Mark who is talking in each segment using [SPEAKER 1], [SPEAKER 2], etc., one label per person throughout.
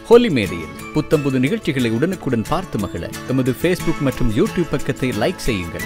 [SPEAKER 1] ஹோலி மேடையில் புத்தம்புது நிகழ்ச்சிகளை உடனுக்குடன் பார்த்து மகிழ எமது ஃபேஸ்புக் மற்றும் யூடியூப் பக்கத்தை லைக் செய்யுங்கள்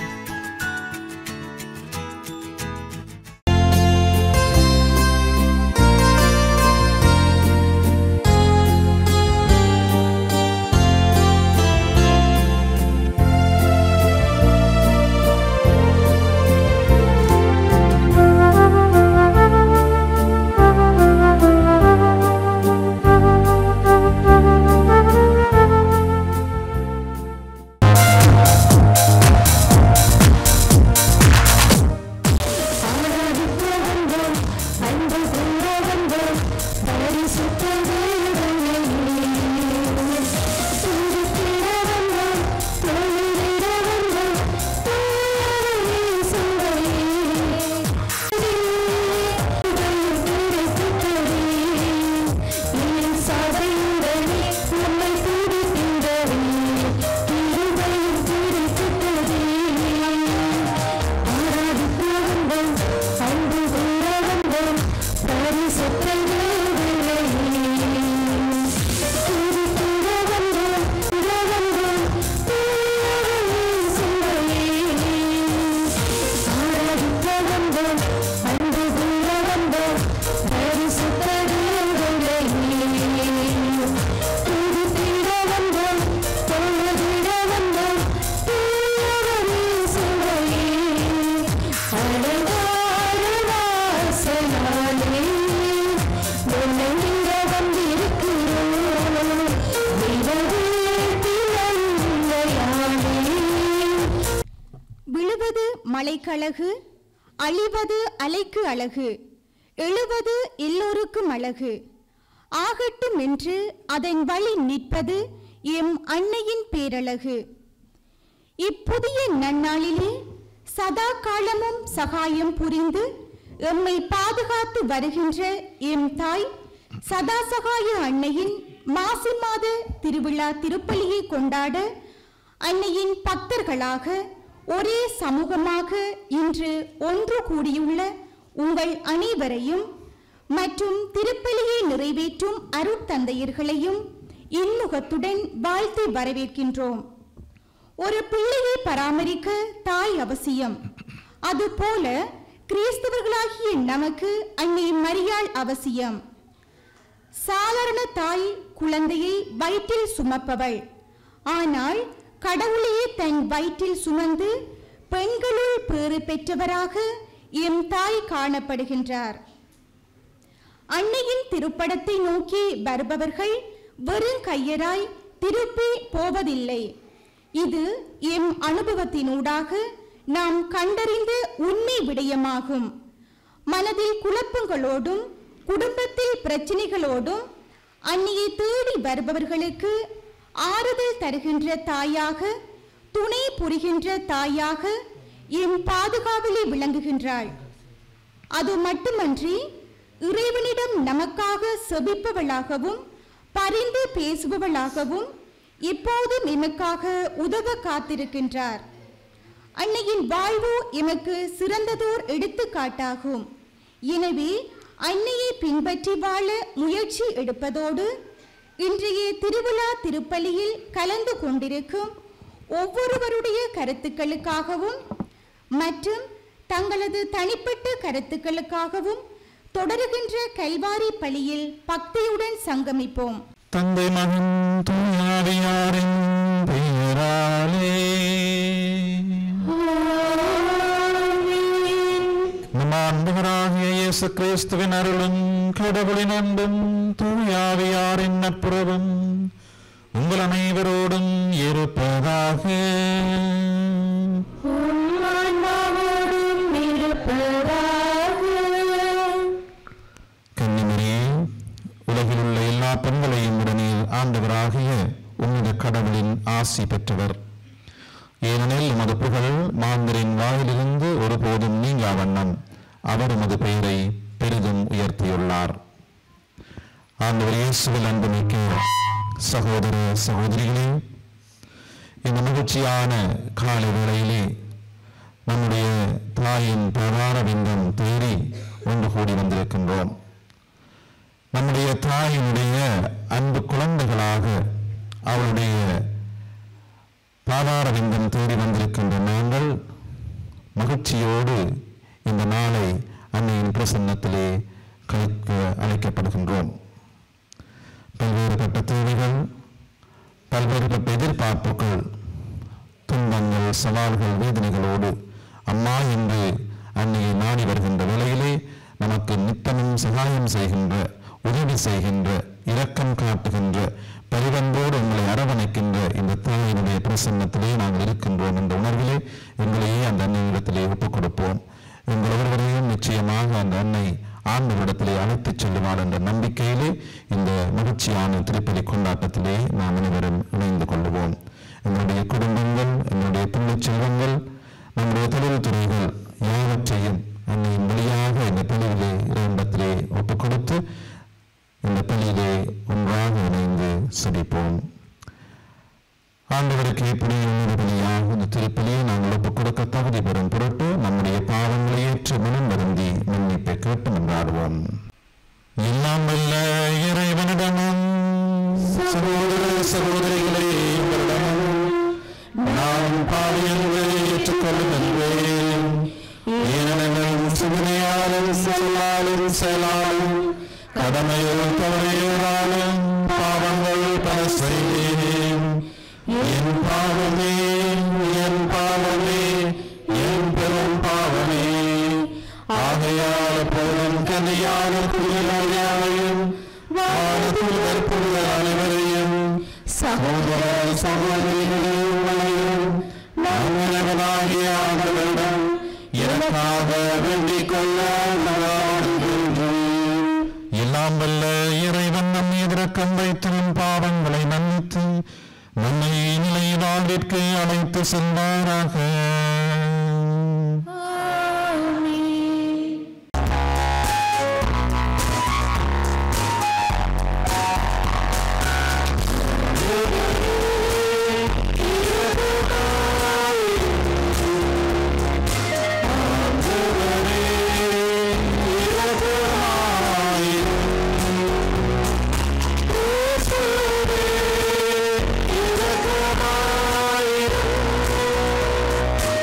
[SPEAKER 2] விழுவது மலைக்கழகு அழிவது அலைக்கு அழகு எழுவது எல்லோருக்கும் அழகு ஆகட்டும் என்று அதன் வழி நிற்பது எம் அன்னையின் பேரழகு இப்புதிய நன்னாளிலே சதா காலமும் சகாயம் புரிந்து எம்மை பாதுகாத்து வருகின்ற எம் தாய் சதாசகாய அன்னையின் மாசி மாத திருவிழா திருப்பலியை கொண்டாட அன்னையின் பக்தர்களாக ஒரே சமூகமாக இன்று ஒன்று கூடியுள்ள உங்கள் அனைவரையும் மற்றும் திருப்பலியை நிறைவேற்றும் அருட்தந்தையர்களையும் இன்முகத்துடன் வாழ்த்தி வரவேற்கின்றோம் ஒரு பிள்ளையை பராமரிக்க தாய் அவசியம் அதுபோல கிறிஸ்தவர்களாகிய நமக்கு அன்னை மரியாள் அவசியம் சாதாரண தாய் குழந்தையை வயிற்றில் சுமப்பவள் ஆனால் கடவுளையே தன் வயிற்றில் சுமந்து பெண்களுள் பேறு பெற்றவராக எம் தாய் காணப்படுகின்றார் அன்னையின் திருப்படத்தை நோக்கி வருபவர்கள் வெறும் கையராய் திருப்பி போவதில்லை இது எம் அனுபவத்தினூடாக நாம் கண்டறிந்த உண்மை விடயமாகும் மனதில் குழப்பங்களோடும் குடும்பத்தில் பிரச்சனைகளோடும் அன்னையை தேடி வருபவர்களுக்கு ஆறுதல் தருகின்ற தாயாக துணை புரிகின்ற தாயாக எம் பாதுகாவலி விளங்குகின்றாள் அது மட்டுமன்றி இறைவனிடம் நமக்காக செபிப்பவளாகவும் பரிந்து பேசுபவளாகவும் இப்போதும் எமக்காக உதவ காத்திருக்கின்றார் அன்னையின் வாழ்வு எமக்கு சிறந்ததோர் எடுத்துக்காட்டாகும் எனவே அன்னையை பின்பற்றி வாழ முயற்சி எடுப்பதோடு இன்றைய திருவிழா திருப்பலியில் கலந்து கொண்டிருக்கும் ஒவ்வொருவருடைய கருத்துக்களுக்காகவும் மற்றும் தங்களது தனிப்பட்ட கருத்துக்களுக்காகவும் தொடருகின்ற கல்வாரி பலியில் பக்தியுடன் சங்கமிப்போம்
[SPEAKER 3] தந்தை மகன் தூயாவியாரின் பெயராலே நம் ஆண்டவராகிய இயேசு கிறிஸ்துவின் அருளும் கடவுளின் அன்பும் தூயாவியாரின் நட்புறவும் உங்கள் அனைவரோடும் இருப்பதாக கன்னிமரியே உலகில் உள்ள எல்லா பெண்களையும் உடனே ஆண்டவராகிய உன்னத கடவுளின் ஆசி பெற்றவர் ஏனெனில் உமது புகழ் மாந்தரின் வாயிலிருந்து ஒருபோதும் நீங்கா வண்ணம் அவர் உமது பெயரை பெரிதும் உயர்த்தியுள்ளார் ஆண்டவர் இயேசுவில் அன்புமிக்க சகோதர சகோதரிகளே இந்த மகிழ்ச்சியான காலை வேளையிலே நம்முடைய தாயின் பிரகார விந்தம் தேறி ஒன்று கூடி வந்திருக்கின்றோம் நம்முடைய தாயினுடைய அன்பு குழந்தைகளாக அவளுடைய பாதார விந்தம் தேடி வந்திருக்கின்ற நாங்கள் மகிழ்ச்சியோடு இந்த நாளை அன்னையின் பிரசன்னத்திலே கழிக்க அழைக்கப்படுகின்றோம் பல்வேறுபட்ட தேவைகள் பல்வேறுபட்ட எதிர்பார்ப்புகள் துன்பங்கள் சவால்கள் வேதனைகளோடு அம்மா என்று அன்னையை நாடி வருகின்ற வேளையிலே நமக்கு நித்தமும் சகாயம் செய்கின்ற உதவி செய்கின்ற இரக்கம் காட்டுகின்ற பரிவன்போடு உங்களை அரவணைக்கின்ற இந்த தாயினுடைய பிரசன்னத்திலே நாங்கள் இருக்கின்றோம் என்ற உணர்விலே எங்களையே அந்த அன்னையிடத்திலே ஒப்புக் கொடுப்போம் எங்கள் ஒருவரையும் நிச்சயமாக அந்த அன்னை ஆண்டவரிடத்திலே அழைத்துச் செல்லுவார் என்ற நம்பிக்கையிலே இந்த மகிழ்ச்சியான திருப்பலி கொண்டாட்டத்திலே நாம் அனைவரும் இணைந்து கொள்ளுவோம் எங்களுடைய குடும்பங்கள் எங்களுடைய பிள்ளைச் செல்வங்கள் நம்முடைய தொழில் துறைகள் யாவற்றையும் அன்னையின் வழியாக இந்த பள்ளியிலே இறைவனிடத்திலே ஒப்புக் கொடுத்து இந்த பள்ளியிலே ஒன்றாக இணைந்து செபிப்போம் ஆண்டவருக்கு எப்படி உன்னத பலியாக இந்த திருப்பலியை நாங்கள் ஒப்புக் கொடுக்க தகுதி பெறும் பொருட்டு நம்முடைய பாவங்களை ஏற்று மனம் வருந்தி மன்னிப்பை கேட்டு மன்றாடுவோம் எல்லாம் வல்ல இறைவனிடமும் சகோதர சகோதரிகளே உங்களிடமும் நான் பாவியங்களை ஏற்றுக்கொள்ளுகின்றேன் ஏனெனில் சிந்தனையாலும் சொல்லாலும் செயலாலும் கடமையில் தவறையாலும் பாவங்கள் பல செய்தேன் என் பாவமே என் பாவமே என் பெரும் பாவமே ஆகையால் போதும் கன்னியான புதியாவையும் வானத்துதர் புனிதர் அனைவரையும் சகோதர சகோதரிகளையும் நாங்களாகிய ஆண்டவரிடம் எனக்காக வேண்டிக் கொள்ள நாடுகின்றேன் எல்லாம் வல்ல இறைவன் நம் எதிரக்கம் வைத்து நம் பாவங்களை மன்னித்து நம்மை நிலை வாழ்விற்கு அழைத்து செல்வாராக
[SPEAKER 4] Thank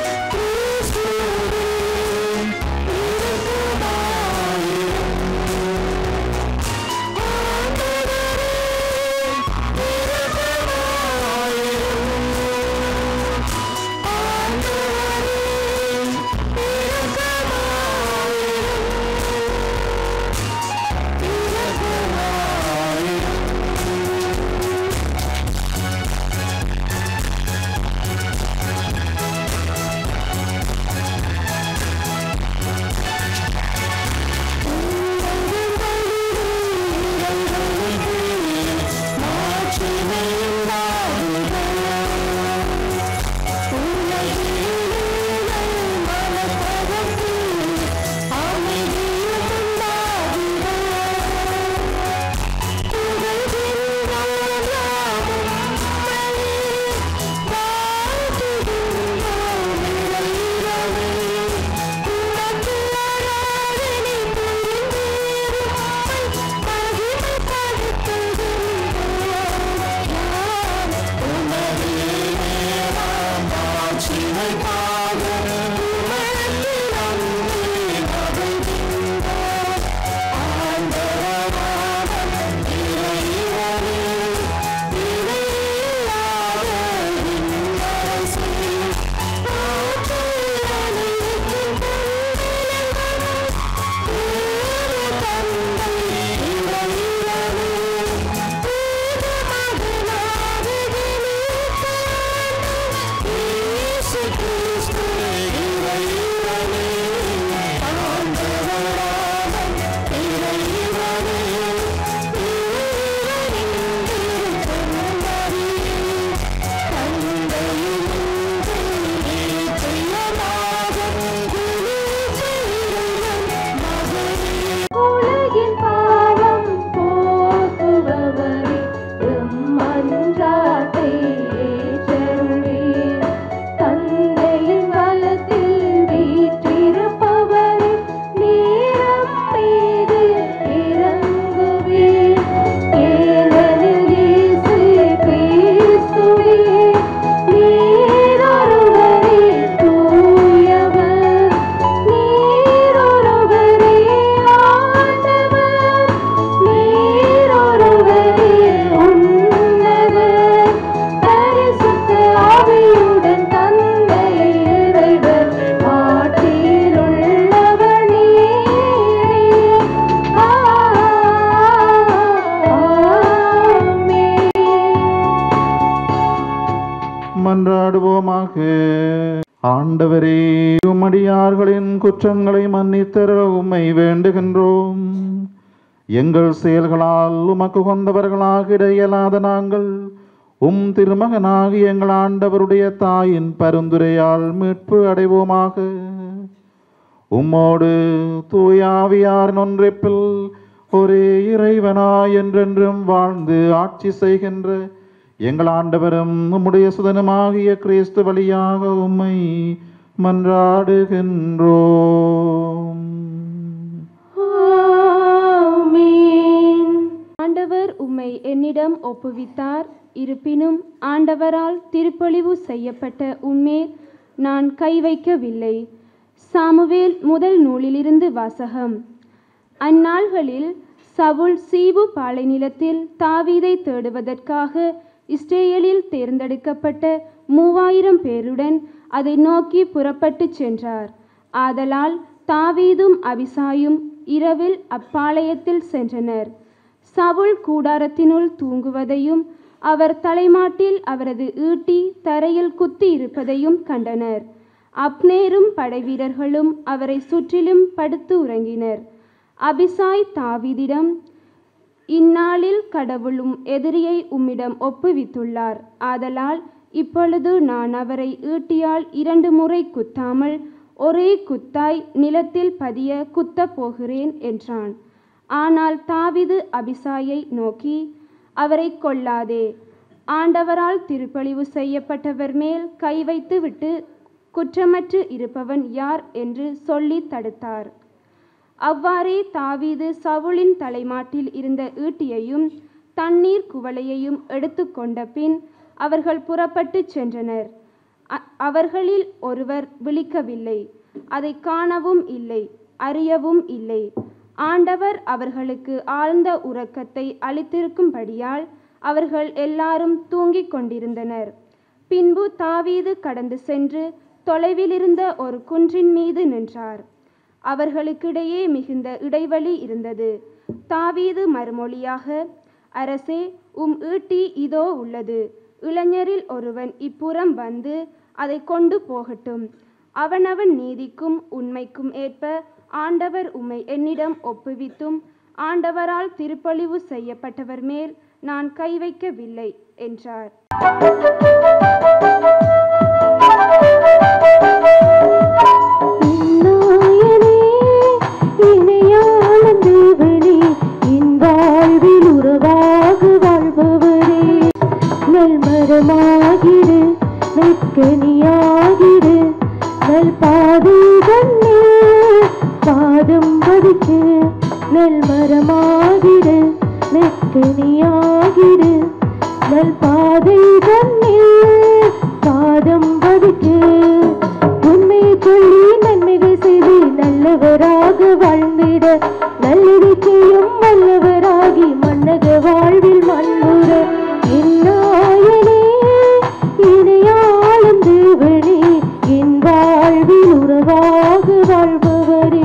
[SPEAKER 4] மன்றாடுவோமாக ஆண்டவரே உம்மடியார்களின் குற்றங்களை மன்னித்தர உம்மை வேண்டுகின்றோம் எங்கள் செயல்களால் உமக்கு கொண்டவர்களாக இடையலாத நாங்கள் உம் திருமகனாகி எங்கள் ஆண்டவருடைய தாயின் பரிந்துரையால் மீட்பு அடைவோமாக உம்மோடு தூயாவியாரின் ஒன்றிப்பில் ஒரே இறைவனாய் என்றென்றும் வாழ்ந்து ஆட்சி செய்கின்ற எங்கள் ஆண்டவரும் உம்முடைய சுதனமாகிய கிறிஸ்து வழியாக உம்மை மன்றாடுகின்றோம்
[SPEAKER 5] ஆமென். ஆண்டவர் உம்மை என்னிடம் ஒப்புவித்தார் இருப்பினும் ஆண்டவரால் திருப்பொழிவு செய்யப்பட்ட உம்மேல் நான் கை வைக்கவில்லை சாமுவேல் முதல் நூலிலிருந்து வாசகம் அந்நாள்களில் சவுல் சீபு பாலைநிலத்தில் தாவீதை தேடுவதற்காக இஸ்ரேலில் தேர்ந்தெடுக்கப்பட்ட மூவாயிரம் பேருடன் அதை நோக்கி புறப்பட்டுச் சென்றார் ஆதலால் தாவீதும் அபிசாயும் இரவில் அப்பாளையத்தில் சென்றனர் சவுல் கூடாரத்தினுள் தூங்குவதையும் அவர் தலைமாட்டில் அவரது ஈட்டி தரையில் குத்தி இருப்பதையும் கண்டனர் அப்னேரும் படைவீரர்களும் அவரை சுற்றிலும் படுத்து உறங்கினர் அபிசாய் தாவீதிடம் இந்நாளில் கடவுளும் எதிரியை உம்மிடம் ஒப்புவித்துள்ளார் ஆதலால் இப்பொழுது நான் அவரை ஈட்டியால் இரண்டு முறை குத்தாமல் ஒரே குத்தாய் நிலத்தில் பதிய குத்தப் போகிறேன் என்றான் ஆனால் தாவீது அபிசாயை நோக்கி அவரை கொல்லாதே ஆண்டவரால் திருப்பழிவு செய்யப்பட்டவர் மேல் கை வைத்து விட்டு குற்றமற்று இருப்பவன் யார் என்று சொல்லி தடுத்தார் அவ்வாறே தாவீது சவுலின் தலைமாட்டில் இருந்த ஈட்டியையும் தண்ணீர் குவளையையும் எடுத்துக்கொண்ட பின் அவர்கள் புறப்பட்டுச் சென்றனர் அ- அவர்களில் ஒருவர் விழிக்கவில்லை அதை காணவும் இல்லை அறியவும் இல்லை ஆண்டவர் அவர்களுக்கு ஆழ்ந்த உறக்கத்தை அளித்திருக்கும்படியால் அவர்கள் எல்லாரும் தூங்கிக் கொண்டிருந்தனர் பின்பு தாவீது கடந்து சென்று தொலைவிலிருந்த ஒரு குன்றின் மீது நின்றார் அவர்களுக்கிடையே மிகுந்த இடைவெளி இருந்தது தாவீது மறுமொழியாக அரசே உம் ஈட்டி இதோ உள்ளது இளைஞரில் ஒருவன் இப்புறம் வந்து அதை கொண்டு போகட்டும் அவனவன் நீதிக்கும் உண்மைக்கும் ஏற்ப ஆண்டவர் உம்மை என்னிடம் ஒப்புவித்தும் ஆண்டவரால் திருப்பழிவு செய்யப்பட்டவர் மேல் நான் கை வைக்கவில்லை என்றார்
[SPEAKER 6] நாயனே இணையான தேவனே என் வாழ்வில் உறவாக வாழ்பவரே நல் மரமாகிடு நற்கனியாகிடு நல் பாதை தன்னே பாதம் பதிக்கு நல் மரமாகிடு நற்கனியாகிடு நல் பாதை தன்னே பாதம் பதிக்கு உண்மை சொல்லி நன்மைகள் செய்து நல்லவராக வாழ்ந்திட நல்லதை செய்யும் வல்லவராகி மன்னக வாழ்வில் மண்ணுற என்னாயனே இணையாளும் தேவனே என் வாழ்வில் உறவாக வாழ்பவரே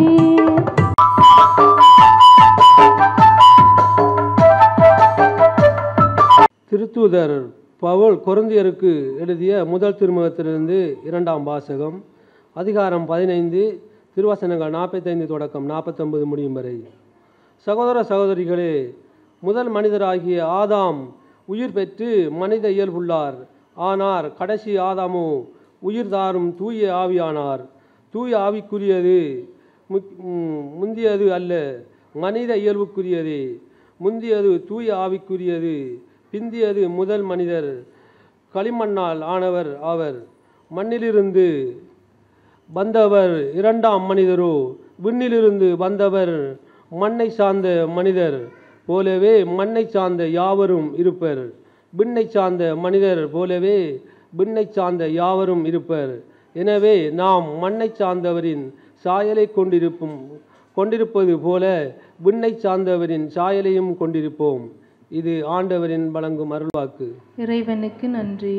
[SPEAKER 7] திருத்தூதர் பவுல் கொருந்தியருக்கு எழுதிய முதல் திருமுகத்திலிருந்து இரண்டாம் வாசகம் அதிகாரம் பதினைந்து திருவசனங்கள் நாற்பத்தைந்து தொடக்கம் நாற்பத்தொன்பது முடியும் வரை சகோதர சகோதரிகளே முதல் மனிதராகிய ஆதாம் உயிர் பெற்று மனித இயல்புள்ளார் ஆனார் கடைசி ஆதாமோ உயிர் தாரும் தூய ஆவியானார் தூய ஆவிக்குரியது முக்- ம், முந்தியது அல்ல மனித இயல்புக்குரியது முந்தியது தூய ஆவிக்குரியது பிந்தியது முதல் மனிதர் களிமண்ணால் ஆனவர் ஆவர் மண்ணிலிருந்து வந்தவர் இரண்டாம் மனிதரோ விண்ணிலிருந்து வந்தவர் மண்ணை சார்ந்த மனிதர் போலவே மண்ணை சார்ந்த யாவரும் இருப்பர் விண்ணை சார்ந்த மனிதர் போலவே விண்ணை சார்ந்த யாவரும் இருப்பர் எனவே நாம் மண்ணை சார்ந்தவரின் சாயலை கொண்டிருப்பும் கொண்டிருப்பது போல விண்ணை சார்ந்தவரின் சாயலையும் கொண்டிருப்போம் இது ஆண்டவரின் வழங்கும் அருள்வாக்கு
[SPEAKER 8] இறைவனுக்கு நன்றி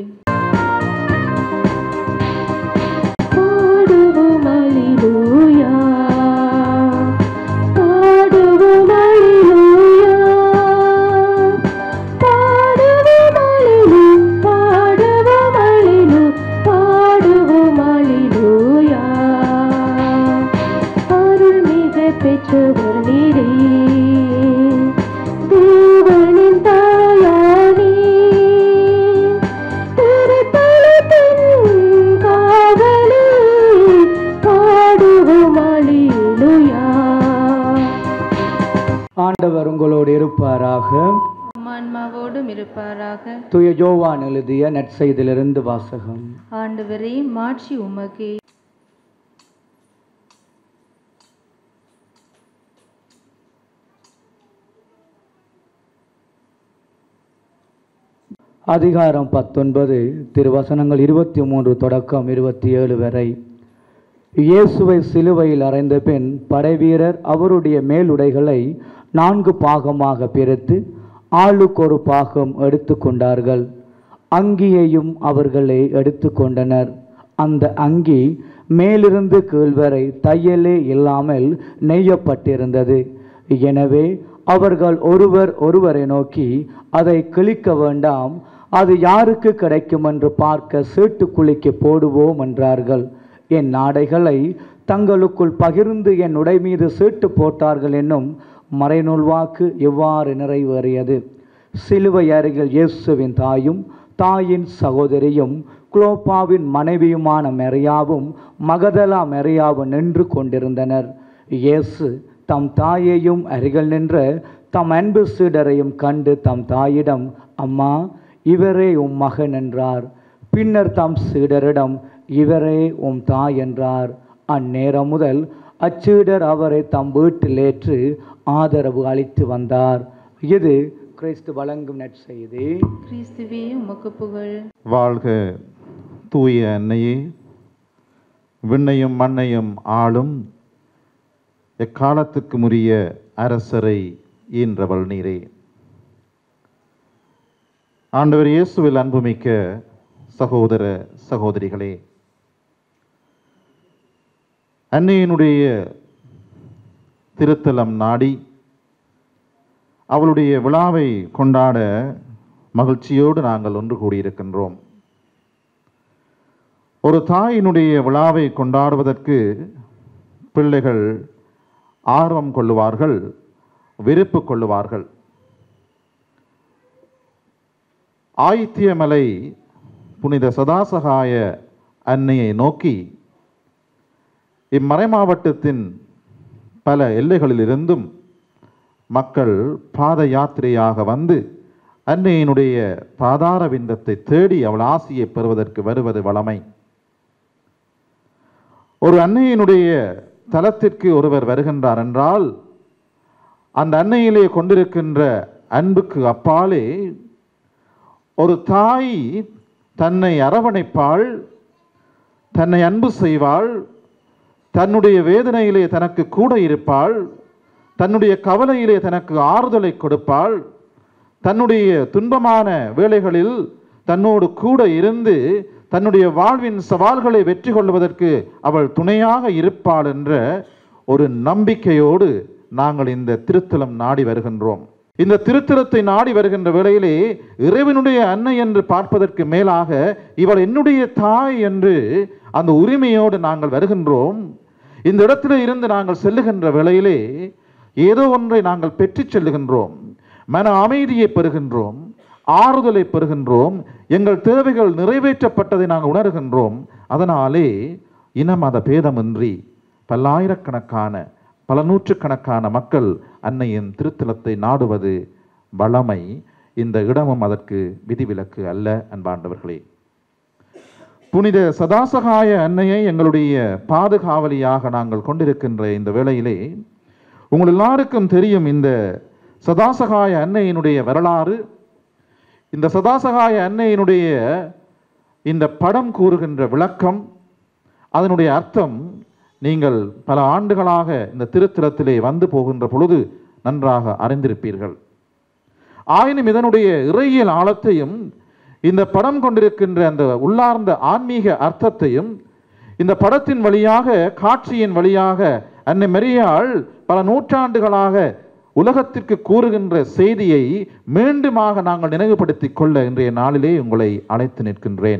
[SPEAKER 6] பாடுவோம் அல்லேலூயா பாடுவோம் அல்லேலூயா பாடுவோம் அல்லேலூயா பாடுவோம் அல்லேலூயா
[SPEAKER 8] உம்மான்மாவோடும் இருப்பாராக
[SPEAKER 9] தூய யோவான் எழுதிய நற்செய்திலிருந்து வாசகம்
[SPEAKER 8] ஆண்டவரே மாட்சி உமக்கே
[SPEAKER 9] அதிகாரம் பத்தொன்பது திருவசனங்கள் இருபத்தி மூன்று தொடக்கம் இருபத்தி ஏழு வரை இயேசுவை சிலுவையில் அறைந்த பின் படைவீரர் அவருடைய மேலுடைகளை நான்கு பாகமாக பிரித்து ஆளுக்கு ஒரு பாகம் எடுத்துக்கொண்டார்கள் அங்கியையும் அவர்களே எடுத்துக்கொண்டனர் அந்த அங்கி மேலிருந்து கீழ்வரை தையலே இல்லாமல் நெய்யப்பட்டிருந்தது எனவே அவர்கள் ஒருவர் ஒருவரை நோக்கி அதை கிழிக்க வேண்டாம் அது யாருக்கு கிடைக்கும் என்று பார்க்க சீட்டுக்குழிக்கு போடுவோம் என்றார்கள் என் நாடைகளை தங்களுக்குள் பகிர்ந்து என் உடை மீது சீட்டு போட்டார்கள் என்னும் மறைநூல் வாக்கு இவ்வாறு நிறைவேறியது சிலுவை அருகில் இயேசுவின் தாயும் தாயின் சகோதரியும் குளோப்பாவின் மனைவியுமான மெரியாவும் மகதலா மெரியாவும் நின்று கொண்டிருந்தனர் இயேசு தம் தாயையும் அருகில் நின்ற தம் அன்பு சீடரையும் கண்டு தம் தாயிடம் அம்மா இவரே உம் மகன் என்றார் பின்னர் தம் சீடரிடம் இவரே உம் தாய் என்றார் அந்நேரம் முதல் அச்சீடர் அவரை தம் வீட்டில் ஏற்று ஆதரவு அளித்து வந்தார் இது கிறிஸ்து வழங்கும் நற்செய்தி
[SPEAKER 8] கிறிஸ்துவே உமக்கு புகழ்
[SPEAKER 4] வாழ்க தூய அன்னையே விண்ணையும் மண்ணையும் ஆளும் எக்காலத்துக்கு முறிய அரசரை ஈன்றவள் நீரே ஆண்டவர் இயேசுவில் அன்புமிக்க சகோதர சகோதரிகளே அன்னையினுடைய திருத்தலம் நாடி அவளுடைய விழாவை கொண்டாட மகிழ்ச்சியோடு நாங்கள் ஒன்று கூடியிருக்கின்றோம் ஒரு தாயினுடைய விழாவை கொண்டாடுவதற்கு பிள்ளைகள் ஆர்வம் கொள்ளுவார்கள் விருப்பு கொள்ளுவார்கள் ஆயித்தியமலை புனித சதாசகாய அன்னையை நோக்கி இம்மறை மாவட்டத்தின் பல எல்லைகளிலிருந்தும் மக்கள் பாத யாத்திரையாக வந்து அன்னையினுடைய பாதார விந்தத்தை தேடி அவள் ஆசியை பெறுவதற்கு வருவது வளமை ஒரு அன்னையினுடைய தலத்திற்கு ஒருவர் வருகின்றார் என்றால் அந்த அன்னையிலே கொண்டிருக்கின்ற அன்புக்கு அப்பாலே ஒரு தாய் தன்னை அரவணைப்பாள் தன்னை அன்பு செய்வாள் தன்னுடைய வேதனையிலே தனக்கு கூட இருப்பாள் தன்னுடைய கவலையிலே தனக்கு ஆறுதலை கொடுப்பாள் தன்னுடைய துன்பமான வேளைகளில் தன்னோடு கூட இருந்து தன்னுடைய வாழ்வின் சவால்களை வெற்றி கொள்வதற்கு அவள் துணையாக இருப்பாள் என்ற ஒரு நம்பிக்கையோடு நாங்கள் இந்த திருத்தலம் நாடி வருகின்றோம் இந்த திருத்தலத்தை நாடி வருகின்ற வேளையிலே இறைவனுடைய அன்னை என்று பார்ப்பதற்கு மேலாக இவள் என்னுடைய தாய் என்று அந்த உரிமையோடு நாங்கள் வருகின்றோம் இந்த இடத்துல இருந்து நாங்கள் செல்லுகின்ற வேளையிலே ஏதோ ஒன்றை நாங்கள் பெற்றுச் செல்லுகின்றோம் மன அமைதியை பெறுகின்றோம் ஆறுதலை பெறுகின்றோம் எங்கள் தேவைகள் நிறைவேற்றப்பட்டதை நாங்கள் உணர்கின்றோம் அதனாலே இன மத பேதமின்றி பல்லாயிரக்கணக்கான பல நூற்றுக்கணக்கான மக்கள் அன்னையின் திருத்தலத்தை நாடுவது வளமை இந்த இடமும் அதற்கு விதிவிலக்கு அல்ல அன்பாண்டவர்களே புனித சதாசகாய அன்னையை எங்களுடைய பாதுகாவலியாக நாங்கள் கொண்டிருக்கின்ற இந்த வேளையிலே உங்கள் எல்லாருக்கும் தெரியும் இந்த சதாசகாய அன்னையினுடைய வரலாறு இந்த சதாசகாய அன்னையினுடைய இந்த படம் கூறுகின்ற விளக்கம் அதனுடைய அர்த்தம் நீங்கள் பல ஆண்டுகளாக இந்த திருத்தலத்திலே வந்து போகின்ற பொழுது நன்றாக அறிந்திருப்பீர்கள் ஆயினும் இதனுடைய இறையியல் ஆழத்தையும் இந்த படம் கொண்டிருக்கின்ற அந்த உள்ளார்ந்த ஆன்மீக அர்த்தத்தையும் இந்த படத்தின் வழியாக காட்சியின் வழியாக அன்னை மரியாள் பல நூற்றாண்டுகளாக உலகத்திற்கு கூறுகின்ற செய்தியை மீண்டுமாக நாங்கள் நினைவுபடுத்திக் கொள்ள இன்றைய நாளிலே உங்களை அழைத்து நிற்கின்றேன்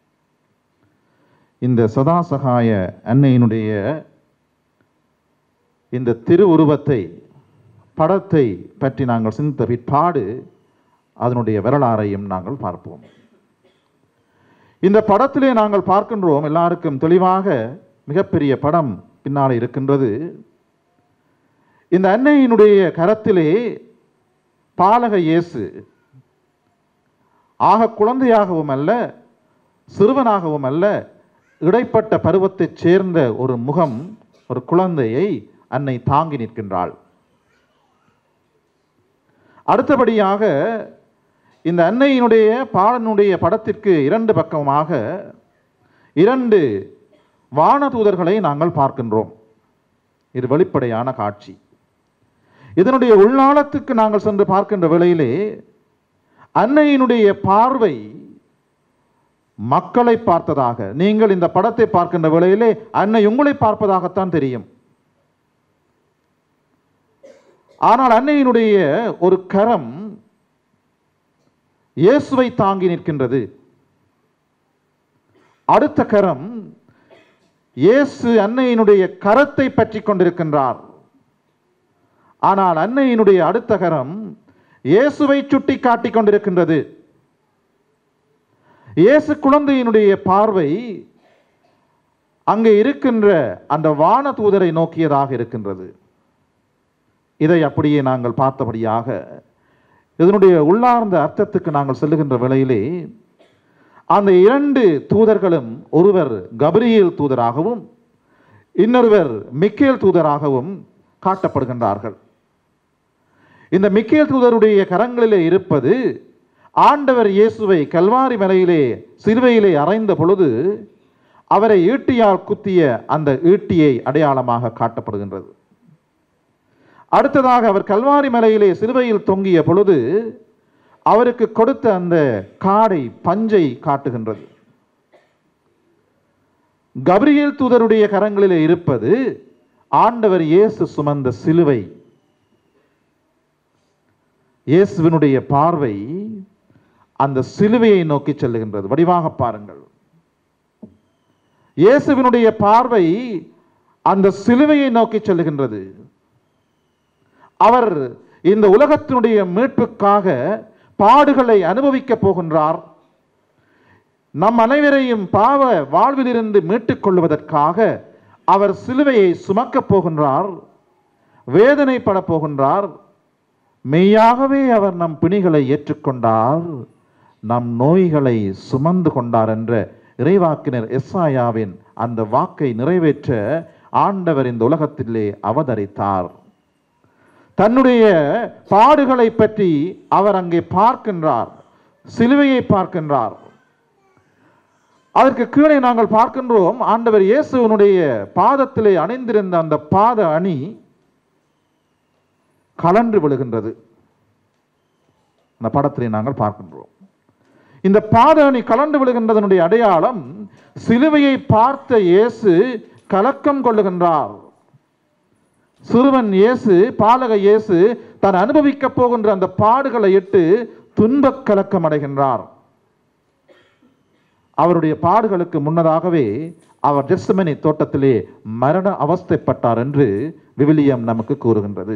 [SPEAKER 4] இந்த சதாசகாய அன்னையினுடைய இந்த திருவுருவத்தை படத்தை பற்றி நாங்கள் சிந்தித்த பிற்பாடு அதனுடைய வரலாறையும் நாங்கள் பார்ப்போம் இந்த படத்திலே நாங்கள் பார்க்கின்றோம் எல்லாருக்கும் தெளிவாக மிகப்பெரிய படம் பின்னாலே இருக்கின்றது இந்த அன்னையினுடைய கரத்திலே பாலக இயேசு ஆக குழந்தையாகவும் அல்ல சிறுவனாகவும் அல்ல இடைப்பட்ட பருவத்தைச் சேர்ந்த ஒரு முகம் ஒரு குழந்தையை அன்னை தாங்கி நிற்கின்றாள் அடுத்தபடியாக இந்த அன்னையினுடைய பாடனுடைய படத்திற்கு இரண்டு பக்கமாக இரண்டு வானதூதர்களை நாங்கள் பார்க்கின்றோம் இது வெளிப்படையான காட்சி இதனுடைய உள்நாளத்துக்கு நாங்கள் சென்று பார்க்கின்ற வேளையிலே அன்னையினுடைய பார்வை மக்களை பார்த்ததாக நீங்கள் இந்த படத்தை பார்க்கின்ற வேளையிலே அன்னை உங்களை பார்ப்பதாகத்தான் தெரியும் ஆனால் அன்னையினுடைய ஒரு கரம் இயேசுவை தாங்கி நிற்கின்றது அடுத்த கரம் இயேசு அன்னையினுடைய கரத்தை பற்றி கொண்டிருக்கின்றார் ஆனால் அன்னையினுடைய அடுத்த கரம் இயேசுவை சுட்டி காட்டிக் கொண்டிருக்கின்றது இயேசு குழந்தையினுடைய பார்வை அங்கே இருக்கின்ற அந்த வான தூதரை நோக்கியதாக இருக்கின்றது இதை அப்படியே நாங்கள் பார்த்தபடியாக இதனுடைய உள்ளார்ந்த அர்த்தத்துக்கு நாங்கள் செல்லுகின்ற வேளையிலே அந்த இரண்டு தூதர்களும் ஒருவர் கபிரியேல் தூதராகவும் இன்னொருவர் மிக்கேல் தூதராகவும் காட்டப்படுகின்றார்கள் இந்த மிக்கேல் தூதருடைய கரங்களிலே இருப்பது ஆண்டவர் இயேசுவை கல்வாரி மலையிலே சிலுவையிலே அறைந்த பொழுது அவரை ஈட்டியால் குத்திய அந்த ஈட்டியை அடையாளமாக காட்டப்படுகின்றது அடுத்ததாக அவர் கல்வாரி மலையிலே சிலுவையில் தொங்கிய பொழுது அவருக்கு கொடுத்த அந்த காடை பஞ்சை காட்டுகின்றது கபிரியேல் தூதருடைய கரங்களிலே இருப்பது ஆண்டவர் இயேசு சுமந்த சிலுவை இயேசுவினுடைய பார்வை அந்த சிலுவையை நோக்கி செல்லுகின்றது வடிவாக பாருங்கள் இயேசுவினுடைய பார்வை அந்த சிலுவையை நோக்கி செல்லுகின்றது அவர் இந்த உலகத்தினுடைய மீட்புக்காக பாடுகளை அனுபவிக்கப் போகின்றார் நம் அனைவரையும் பாவ வாழ்விலிருந்து மீட்டுக் கொள்வதற்காக அவர் சிலுவையை சுமக்கப் போகின்றார் வேதனைப்பட போகின்றார் மெய்யாகவே அவர் நம் பிணிகளை ஏற்றுக்கொண்டார் நம் நோய்களை சுமந்து கொண்டார் என்ற இறைவாக்கினர் எஸ்ஆயாவின் அந்த வாக்கை நிறைவேற்ற ஆண்டவர் இந்த உலகத்திலே அவதரித்தார் தன்னுடைய பாடுகளை பற்றி அவர் அங்கே பார்க்கின்றார் சிலுவையை பார்க்கின்றார் அதற்கு கீழே நாங்கள் பார்க்கின்றோம் ஆண்டவர் இயேசுவனுடைய பாதத்திலே அணிந்திருந்த அந்த பாத அணி கலன்று விழுகின்றது அந்த படத்திலே நாங்கள் பார்க்கின்றோம் இந்த பாத அணி கலண்டு விழுகின்றதனுடைய அடையாளம் சிலுவையை பார்த்த இயேசு கலக்கம் கொள்ளுகின்றார் சிறுவன் இயேசு பாலக இயேசு தான் அனுபவிக்கப் போகின்ற அந்த பாடுகளை இட்டு துன்பக் கலக்கம் அடைகின்றார் அவருடைய பாடுகளுக்கு முன்னதாகவே அவர் ஜெஸ்மனி தோட்டத்திலே மரண அவஸ்தைப்பட்டார் என்று விவிலியம் நமக்கு கூறுகின்றது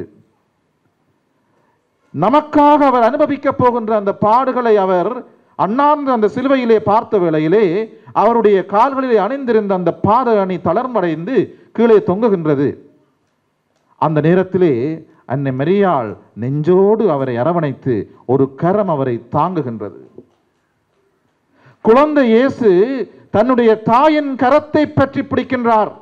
[SPEAKER 4] நமக்காக அவர் அனுபவிக்கப் போகின்ற அந்த பாடுகளை அவர் அண்ணார்ந்த அந்த சிலுவையிலே பார்த்த வேளையிலே அவருடைய கால்களிலே அணிந்திருந்த அந்த பாத அணி தளர்மடைந்து கீழே தொங்குகின்றது அந்த நேரத்திலே அன்னை மரியாள் நெஞ்சோடு அவரை அரவணைத்து ஒரு கரம் அவரை தாங்குகின்றது குழந்தை இயேசு தன்னுடைய தாயின் கரத்தை பற்றி பிடிக்கின்றார்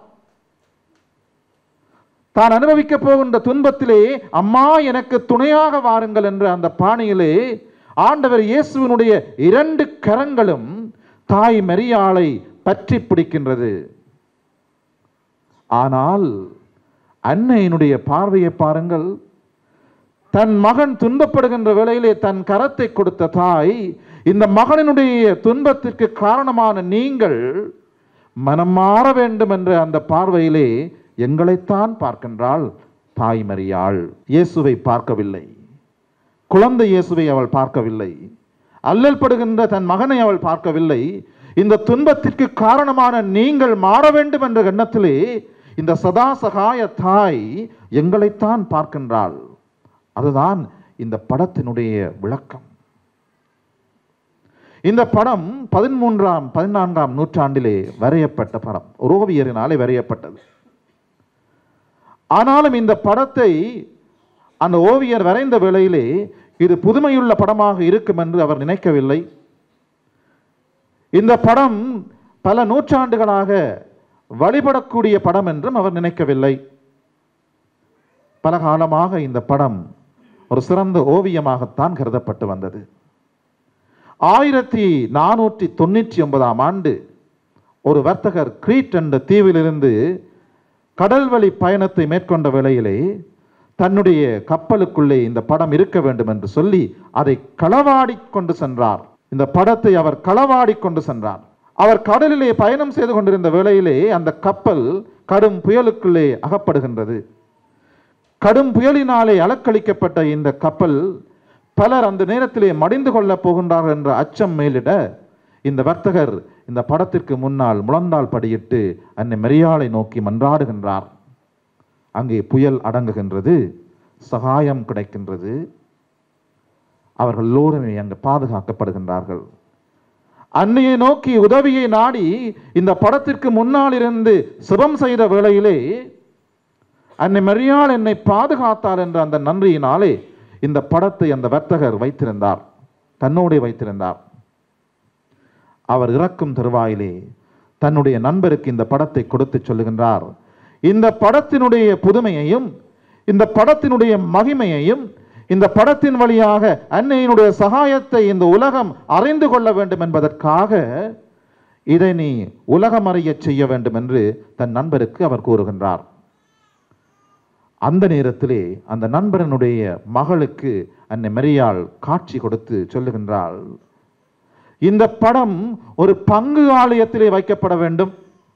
[SPEAKER 4] தான் அனுபவிக்க போகின்ற துன்பத்திலே அம்மா எனக்கு துணையாக வாருங்கள் என்ற அந்த பாணியிலே ஆண்டவர் இயேசுவினுடைய இரண்டு கரங்களும் தாய் மரியாளை பற்றி பிடிக்கின்றது ஆனால் அன்னையினுடைய பார்வையை பாருங்கள் தன் மகன் துன்பப்படுகின்ற வேளையிலே தன் கரத்தை கொடுத்த தாய் இந்த மகனினுடைய துன்பத்திற்கு காரணமான நீங்கள் மனம் மாற வேண்டும் என்ற அந்த பார்வையிலே எங்களைத்தான் பார்க்கின்றாள் தாய் மரியாள் இயேசுவை பார்க்கவில்லை குழந்தை இயேசுவை அவள் பார்க்கவில்லை அல்லல் படுகின்ற தன் மகனை அவள் பார்க்கவில்லை இந்த துன்பத்திற்கு காரணமான நீங்கள் மாற வேண்டும் என்ற எண்ணத்திலே இந்த சதா சகாய தாய் எங்களைத்தான் பார்க்கின்றாள் அதுதான் இந்த படத்தினுடைய விளக்கம் இந்த படம் பதிமூன்றாம் பதினான்காம் நூற்றாண்டிலே வரையப்பட்ட படம் ஒரு ஓவியரினாலே வரையப்பட்டது ஆனாலும் இந்த படத்தை அந்த ஓவியர் வரைந்த வேளையிலே இது புதுமையுள்ள படமாக இருக்கும் என்று அவர் நினைக்கவில்லை இந்த படம் பல நூற்றாண்டுகளாக வழிபடக்கூடிய படம் என்றும் அவர் நினைக்கவில்லை பல காலமாக இந்த படம் ஒரு சிறந்த ஓவியமாகத்தான் கருதப்பட்டு வந்தது ஆயிரத்தி நானூற்றி தொண்ணூற்றி ஒன்பதாம் ஆண்டு ஒரு வர்த்தகர் கிரீட் என்ற தீவிலிருந்து கடல்வழி பயணத்தை மேற்கொண்ட வேளையிலே தன்னுடைய கப்பலுக்குள்ளே இந்த படம் இருக்க வேண்டும் என்று சொல்லி அதை களவாடி கொண்டு சென்றார் இந்த படத்தை அவர் களவாடி கொண்டு சென்றார் அவர் கடலிலே பயணம் செய்து கொண்டிருந்த வேளையிலே அந்த கப்பல் கடும் புயலுக்குள்ளே அகப்படுகின்றது கடும் புயலினாலே அலக்களிக்கப்பட்ட இந்த கப்பல் பலர் அந்த நேரத்திலே மடிந்து கொள்ளப் போகின்றார்கள் என்ற அச்சம் மேலிட இந்த வர்த்தகர் இந்த படத்திற்கு முன்னால் முழந்தால் படியிட்டு அன்னை மெரியாளை நோக்கி மன்றாடுகின்றார் அங்கே புயல் அடங்குகின்றது சகாயம் கிடைக்கின்றது அவர்கள் எல்லோருமே அங்கு பாதுகாக்கப்படுகின்றார்கள் அன்னையை நோக்கி உதவியை நாடி இந்த படத்திற்கு முன்னால் இருந்து சிவம் செய்த வேளையிலே அன்னை மரியாள் என்னை பாதுகாத்தார் என்ற அந்த நன்றியினாலே இந்த படத்தை அந்த வர்த்தகர் வைத்திருந்தார் தன்னோடே வைத்திருந்தார் அவர் இறக்கும் தருவாயிலே தன்னுடைய நண்பருக்கு இந்த படத்தை கொடுத்து சொல்லுகின்றார் இந்த படத்தினுடைய புதுமையையும் இந்த படத்தினுடைய மகிமையையும் இந்த படத்தின் வழியாக அன்னையினுடைய சகாயத்தை இந்த உலகம் அறிந்து கொள்ள வேண்டும் என்பதற்காக இதை நீ உலகம் அறியச் செய்ய வேண்டும் என்று தன் நண்பருக்கு அவர் கூறுகின்றார் அந்த நேரத்திலே அந்த நண்பரனுடைய மகளுக்கு அன்னை மரியாள் காட்சி கொடுத்து சொல்லுகின்றாள் இந்த படம் ஒரு பங்கு ஆலயத்திலே வைக்கப்பட வேண்டும்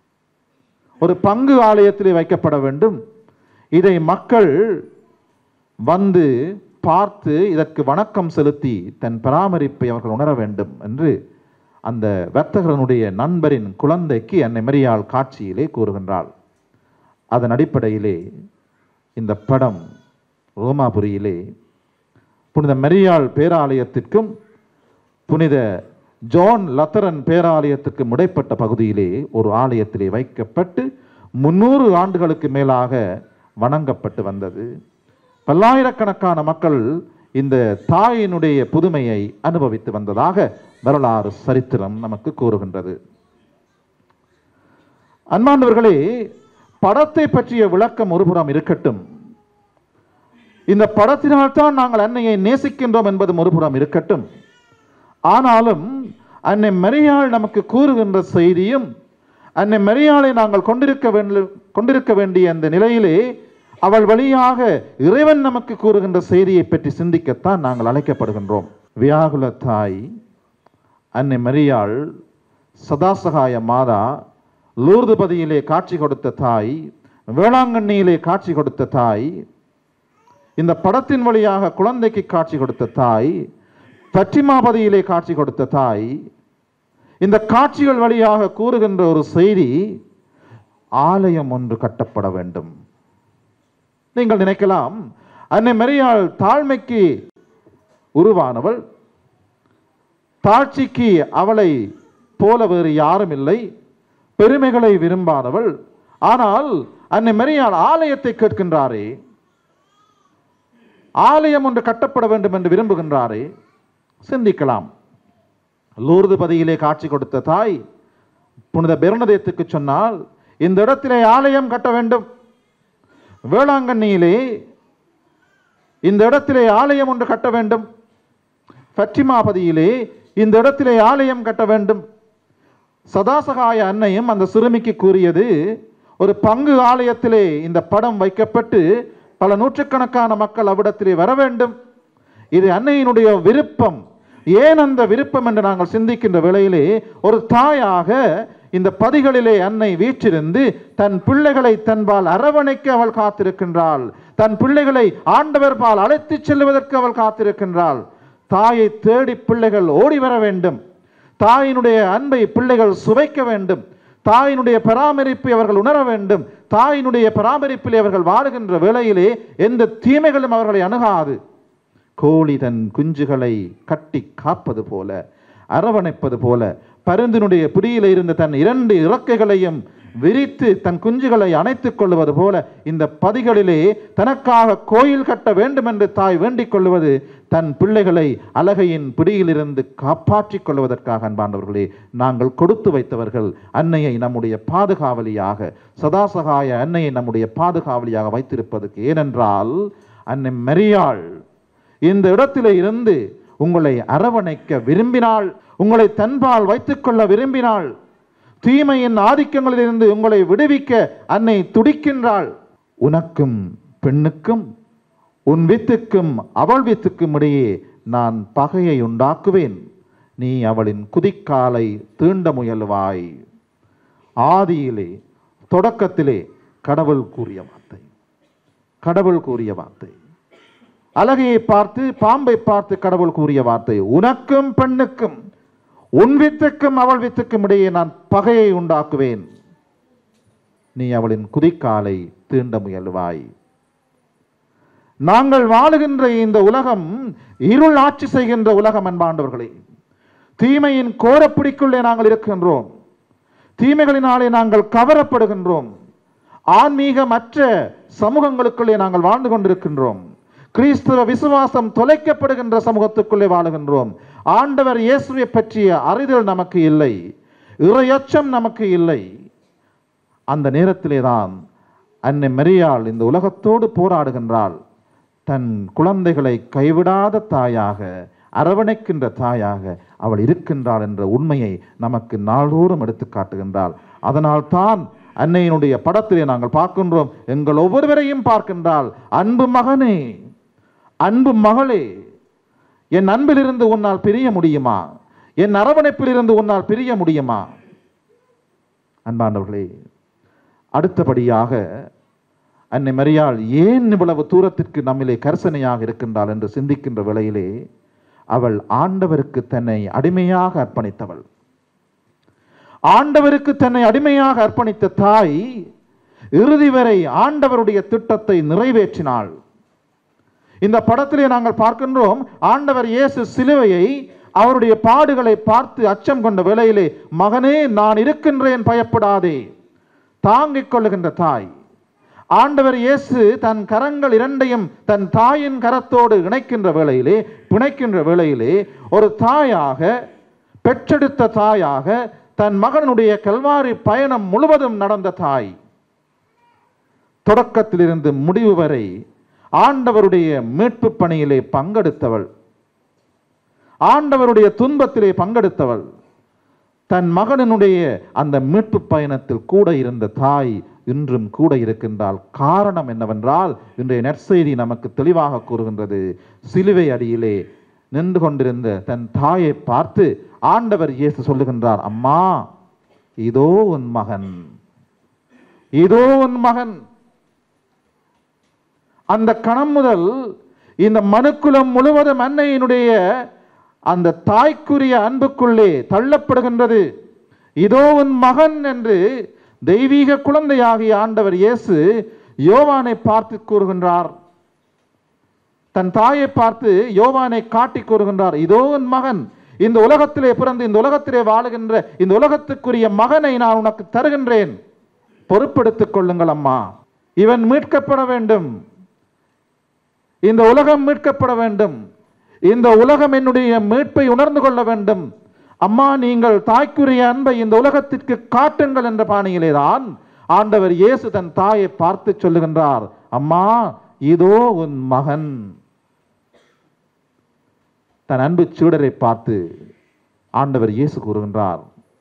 [SPEAKER 4] ஒரு பங்கு ஆலயத்திலே வைக்கப்பட வேண்டும் இதை மக்கள் வந்து பார்த்து இதற்கு வணக்கம் செலுத்தி தன் பராமரிப்பை அவர்கள் உணர வேண்டும் என்று அந்த வர்த்தகனுடைய நண்பரின் குழந்தைக்கு அன்னை மரியாள் காட்சியிலே கூறுகின்றாள் அதன் அடிப்படையிலே இந்த படம் ரோமாபுரியிலே புனித மரியாள் பேராலயத்திற்கும் புனித ஜான் லத்தரன் பேராலயத்துக்கும் இடைப்பட்ட பகுதியிலே ஒரு ஆலயத்திலே வைக்கப்பட்டு முன்னூறு ஆண்டுகளுக்கு மேலாக வணங்கப்பட்டு வந்தது பல்லாயிரக்கணக்கான மக்கள் இந்த தாயினுடைய புதுமையை அனுபவித்து வந்ததாக வரலாறு சரித்திரம் நமக்கு கூறுகின்றது அன்பாண்டவர்களே படத்தை பற்றிய விளக்கம் ஒருபுறம் இருக்கட்டும் இந்த படத்தினால்தான் நாங்கள் அன்னையை நேசிக்கின்றோம் என்பதும் ஒருபுறம் இருக்கட்டும் ஆனாலும் அன்னை மரியாள் நமக்கு கூறுகின்ற செய்தியும் அன்னை மரியாளை நாங்கள் கொண்டிருக்க வேண்டும் கொண்டிருக்க வேண்டிய அந்த நிலையிலே அவள் வழியாக இறைவன் நமக்கு கூறுகின்ற செய்தியை பற்றி சிந்திக்கத்தான் நாங்கள் அழைக்கப்படுகின்றோம் வியாகுல தாய் அன்னை மரியாள் சதாசகாய மாதா லூர்துபதியிலே காட்சி கொடுத்த தாய் வேளாங்கண்ணியிலே காட்சி கொடுத்த தாய் இந்த படத்தின் வழியாக குழந்தைக்கு காட்சி கொடுத்த தாய் பற்றிமாபதியிலே காட்சி கொடுத்த தாய் இந்த காட்சிகள் வழியாக கூறுகின்ற ஒரு செய்தி ஆலயம் ஒன்று கட்டப்பட வேண்டும் நீங்கள் நினைக்கலாம் அன்னை மரியாள் தாழ்மைக்கு உருவானவள் தாழ்ச்சிக்கு அவளை போல வேறு யாரும் இல்லை பெருமைகளை விரும்பாதவள் ஆனால் அன்னை மரியாள் ஆலயத்தை கேட்கின்றாரே ஆலயம் ஒன்று கட்டப்பட வேண்டும் என்று விரும்புகின்றாரே சிந்திக்கலாம் லூர்து பதியிலே காட்சி கொடுத்த தாய் புனித பெருணதயத்துக்கு சொன்னால் இந்த இடத்திலே ஆலயம் கட்ட வேண்டும் வேளாங்கண்ணியிலே இந்த இடத்திலே ஆலயம் ஒன்று கட்ட வேண்டும் பற்றிமாபதியிலே இந்த இடத்திலே ஆலயம் கட்ட வேண்டும் சதாசகாய அன்னையும் அந்த சிறுமிக்கு கூறியது ஒரு பங்கு ஆலயத்திலே இந்த படம் வைக்கப்பட்டு பல நூற்றுக்கணக்கான மக்கள் அவ்விடத்திலே வர வேண்டும் இது அன்னையினுடைய விருப்பம் ஏன் அந்த விருப்பம் என்று நாங்கள் சிந்திக்கின்ற வேளையிலே ஒரு தாயாக இந்த பதிகளிலே அன்னை வீற்றிருந்து தன் பிள்ளைகளை தன்பால் அரவணைக்க அவள் காத்திருக்கின்றாள் தன் பிள்ளைகளை ஆண்டவர் பால் அழைத்துச் செல்வதற்கு அவள் காத்திருக்கின்றாள் தாயை தேடி பிள்ளைகள் ஓடி வர வேண்டும் தாயினுடைய அன்பை பிள்ளைகள் சுவைக்க வேண்டும் தாயினுடைய பராமரிப்பை அவர்கள் உணர வேண்டும் தாயினுடைய பராமரிப்பிலே அவர்கள் வாழுகின்ற வேளையிலே எந்த தீமைகளும் அவர்களை அணுகாது கோழி தன் குஞ்சுகளை கட்டி காப்பது போல அரவணைப்பது போல பருந்தினுடைய பிடியில இருந்த தன் இரண்டு இறக்கைகளையும் விரித்து தன் குஞ்சுகளை அணைத்துக் கொள்வது போல இந்த பதிகளிலே தனக்காக கோயில் கட்ட வேண்டும் என்று தாய் வேண்டிக் கொள்வது தன் பிள்ளைகளை அலகையின் பிடியிலிருந்து காப்பாற்றிக் கொள்வதற்காக அன்பாண்டவர்களே நாங்கள் கொடுத்து வைத்தவர்கள் அன்னையை நம்முடைய பாதுகாவலியாக சதாசகாய அன்னையை நம்முடைய பாதுகாவலியாக வைத்திருப்பதற்கு ஏனென்றால் அன்னை மரியாள் இந்த இடத்திலே இருந்து உங்களை அரவணைக்க விரும்பினாள் உங்களை தன்பால் வைத்துக்கொள்ள விரும்பினாள் தீமையின் ஆதிக்கங்களிலிருந்து உங்களை விடுவிக்க அன்னை துடிக்கின்றாள் உனக்கும் பெண்ணுக்கும் உன் வித்துக்கும் அவள் வித்துக்கும் இடையே நான் பகையை உண்டாக்குவேன் நீ அவளின் குதிக்காலை தீண்ட முயல்வாய் ஆதியிலே தொடக்கத்திலே கடவுள் கூறிய வார்த்தை கடவுள் கூறிய வார்த்தை அழகையை பார்த்து பாம்பை பார்த்து கடவுள் கூறிய வார்த்தை உனக்கும் பெண்ணுக்கும் உன் வித்துக்கும் அவள் வித்துக்கும் இடையே நான் பகையை உண்டாக்குவேன் நீ அவளின் குதிக்காலை தீண்ட முயல்வாய் நாங்கள் வாழுகின்ற இந்த உலகம் இருள் ஆட்சி செய்கின்ற உலகம் அன்பாண்டவர்களே தீமையின் கோரப்பிடிக்குள்ளே நாங்கள் இருக்கின்றோம் தீமைகளினாலே நாங்கள் கவரப்படுகின்றோம் ஆன்மீகமற்ற சமூகங்களுக்குள்ளே நாங்கள் வாழ்ந்து கொண்டிருக்கின்றோம் கிறிஸ்தவ விசுவாசம் தொலைக்கப்படுகின்ற சமூகத்துக்குள்ளே வாழுகின்றோம் ஆண்டவர் இயேசுவை பற்றிய அறிதல் நமக்கு இல்லை இறையச்சம் நமக்கு இல்லை அந்த நேரத்திலே தான் அன்னை மரியாள் இந்த உலகத்தோடு போராடுகின்றாள் தன் குழந்தைகளை கைவிடாத தாயாக அரவணைக்கின்ற தாயாக அவள் இருக்கின்றாள் என்ற உண்மையை நமக்கு நாள்தோறும் எடுத்து காட்டுகின்றாள் அதனால் தான் அன்னையினுடைய படத்திலே நாங்கள் பார்க்கின்றோம் எங்கள் ஒவ்வொருவரையும் பார்க்கின்றாள் அன்பு மகனே அன்பு மகளே என் அன்பிலிருந்து உன்னால் பிரிய முடியுமா என் அரவணைப்பிலிருந்து உன்னால் பிரிய முடியுமா அன்பானவர்களே அடுத்தபடியாக அன்னை மரியாள் ஏன் இவ்வளவு தூரத்திற்கு நம்மிலே கரிசனையாக இருக்கின்றாள் என்று சிந்திக்கின்ற வேளையிலே அவள் ஆண்டவருக்கு தன்னை அடிமையாக அர்ப்பணித்தவள் ஆண்டவருக்கு தன்னை அடிமையாக அர்ப்பணித்த தாய் இறுதி வரை ஆண்டவருடைய திட்டத்தை நிறைவேற்றினாள் இந்த படத்திலே நாங்கள் பார்க்கின்றோம் ஆண்டவர் இயேசு சிலுவையை அவருடைய பாடுகளை பார்த்து அச்சம் கொண்ட வேளையிலே மகனே நான் இருக்கின்றேன் பயப்படாதே தாங்கிக் கொள்ளுகின்ற தாய் ஆண்டவர் இயேசு தன் கரங்கள் இரண்டையும் தன் தாயின் கரத்தோடு இணைக்கின்ற வேளையிலே பிணைக்கின்ற வேளையிலே ஒரு தாயாக பெற்றெடுத்த தாயாக தன் மகனுடைய கல்வாரி பயணம் முழுவதும் நடந்த தாய் தொடக்கத்திலிருந்து முடிவு வரை ஆண்டவருடைய மீட்பு பணியிலே பங்கெடுத்தவள் ஆண்டவருடைய துன்பத்திலே பங்கெடுத்தவள் தன் மகனினுடைய அந்த மீட்பு பயணத்தில் கூட இருந்த தாய் இன்றும் கூட இருக்கின்றால் காரணம் என்னவென்றால் இன்றைய நற்செய்தி நமக்கு தெளிவாக கூறுகின்றது சிலுவை அடியிலே நின்று கொண்டிருந்த தன் தாயை பார்த்து ஆண்டவர் இயேசு சொல்லுகின்றார் அம்மா இதோ உன் மகன் இதோ உன் மகன் அந்த கணம் முதல் இந்த மனுக்குலம் முழுவதும் அன்னையினுடைய அந்த தாய்க்குரிய அன்புக்குள்ளே தள்ளப்படுகின்றது இதோ உன் மகன் என்று தெய்வீக குழந்தையாகிய ஆண்டவர் இயேசு யோவானை பார்த்து கூறுகின்றார் தன் தாயை பார்த்து யோவானை காட்டி கூறுகின்றார் இதோ உன் மகன் இந்த உலகத்திலே பிறந்து இந்த உலகத்திலே வாழுகின்ற இந்த உலகத்துக்குரிய மகனை நான் உனக்கு தருகின்றேன் பொறுப்பெடுத்துக் கொள்ளுங்கள் அம்மா இவன் மீட்கப்பட வேண்டும் இந்த உலகம் மீட்கப்பட வேண்டும் இந்த உலகம் என்னுடைய மீட்பை உணர்ந்து கொள்ள வேண்டும் அம்மா நீங்கள் தாய்க்குரிய அன்பை இந்த உலகத்திற்கு காட்டுங்கள் என்ற பாணியிலே தான் ஆண்டவர் இயேசு தன் தாயை பார்த்து சொல்லுகின்றார் அம்மா இதோ உன் மகன் தன் அன்பு சீடரை பார்த்து ஆண்டவர் இயேசு கூறுகின்றார்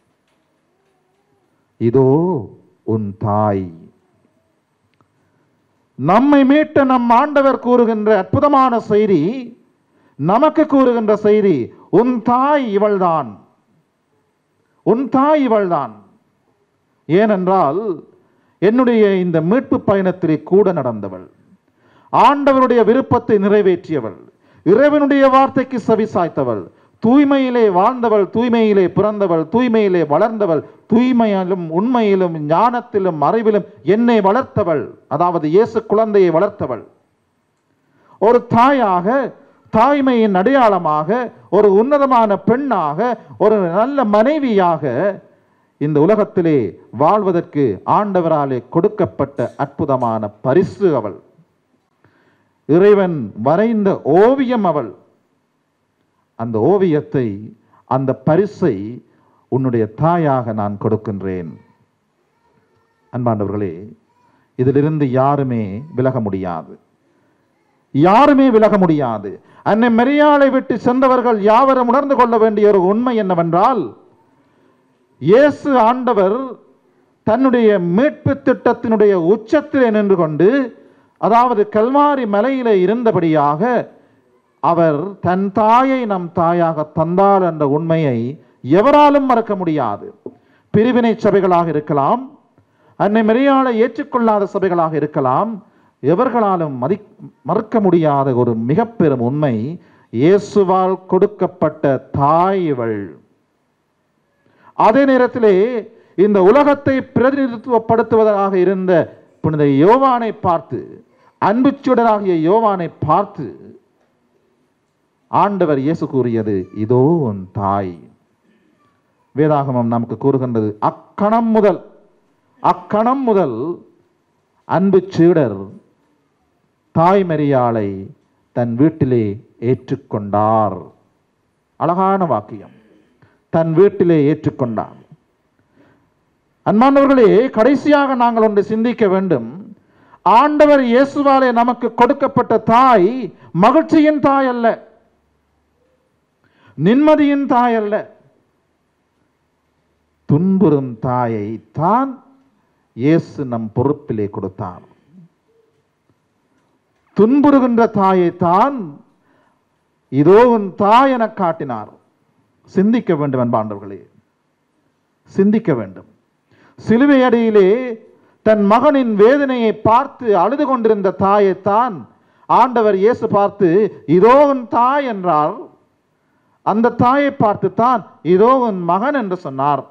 [SPEAKER 4] இதோ உன் தாய் நம்மை மீட்ட நம் ஆண்டவர் கூறுகின்ற அற்புதமான செய்தி நமக்கு கூறுகின்ற செய்தி உன் தாய் இவள்தான் உன் தாய் இவள்தான் ஏனென்றால் என்னுடைய இந்த மீட்பு பயணத்திலே கூட நடந்தவள் ஆண்டவருடைய விருப்பத்தை நிறைவேற்றியவள் இறைவனுடைய வார்த்தைக்கு செவி சாய்த்தவள் தூய்மையிலே வாழ்ந்தவள் தூய்மையிலே பிறந்தவள் தூய்மையிலே வளர்ந்தவள் தூய்மையிலும் உண்மையிலும் ஞானத்திலும் அறிவிலும் என்னை வளர்த்தவள் அதாவது இயேசு குழந்தையை வளர்த்தவள் ஒரு தாயாக தாய்மையின் அடையாளமாக ஒரு உன்னதமான பெண்ணாக ஒரு நல்ல மனைவியாக இந்த உலகத்திலே வாழ்வதற்கு ஆண்டவராலே கொடுக்கப்பட்ட அற்புதமான பரிசு அவள் இறைவன் வரைந்த ஓவியம் அவள் அந்த ஓவியத்தை அந்த பரிசை உன்னுடைய தாயாக நான் கொடுக்கின்றேன் அன்பாண்டவர்களே இதிலிருந்து யாருமே விலக முடியாது யாருமே விலக முடியாது அன்னை மெரியாளை விட்டு சென்றவர்கள் யாவரும் உணர்ந்து கொள்ள வேண்டிய ஒரு உண்மை என்னவென்றால் இயேசு ஆண்டவர் தன்னுடைய மீட்பு திட்டத்தினுடைய உச்சத்திலே நின்று கொண்டு அதாவது கல்வாரி மலையிலே இருந்தபடியாக அவர் தன் தாயை நம் தாயாக தந்தார் என்ற உண்மையை எவராலும் மறக்க முடியாது பிரிவினை சபைகளாக இருக்கலாம் அன்னை மெரியாளை ஏற்றுக்கொள்ளாத சபைகளாக இருக்கலாம் எவர்களாலும் மதி மறுக்க முடியாத ஒரு மிக பெரும் உண்மை இயேசுவால் கொடுக்கப்பட்ட தாய் இவள் அதே நேரத்திலே இந்த உலகத்தை பிரதிநிதித்துவப்படுத்துவதாக இருந்த புனித யோவானை பார்த்து அன்புச்சுடராகிய யோவானை பார்த்து ஆண்டவர் இயேசு கூறியது இதோ உன் தாய் வேதாகமம் நமக்கு கூறுகின்றது அக்கணம் முதல் அக்கணம் முதல் அன்பு சீடர் தாய் மரியாளை தன் வீட்டிலே ஏற்றுக்கொண்டார் அழகான வாக்கியம் தன் வீட்டிலே ஏற்றுக்கொண்டார் அன்பானவர்களே கடைசியாக நாங்கள் ஒன்று சிந்திக்க வேண்டும் ஆண்டவர் இயேசுவாலே நமக்கு கொடுக்கப்பட்ட தாய் மகிழ்ச்சியின் தாய் அல்ல நிம்மதியின் தாய் அல்ல துன்புறும் தாயை தான் இயேசு நம் பொறுப்பிலே கொடுத்தார் துன்புறுகின்ற தாயை தான் இதோ உன் தாய் என காட்டினார் சிந்திக்க வேண்டும் அன்பாண்டவர்களே சிந்திக்க வேண்டும் சிலுவை அடியிலே தன் மகனின் வேதனையை பார்த்து அழுது கொண்டிருந்த தாயைத்தான் ஆண்டவர் இயேசு பார்த்து இதோ உன் தாய் என்றார் அந்த தாயை பார்த்து தான் இதோ உன் மகன் என்று சொன்னார்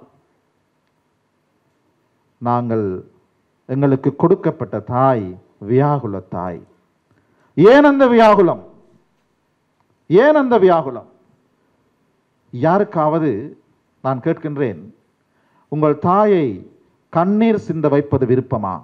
[SPEAKER 4] நாங்கள் எங்களுக்கு கொடுக்கப்பட்ட தாய் வியாகுல தாய் ஏன் அந்த வியாகுலம் ஏன் அந்த வியாகுலம் யாருக்காவது நான் கேட்கின்றேன் உங்கள் தாயை கண்ணீர் சிந்த வைப்பது விருப்பமா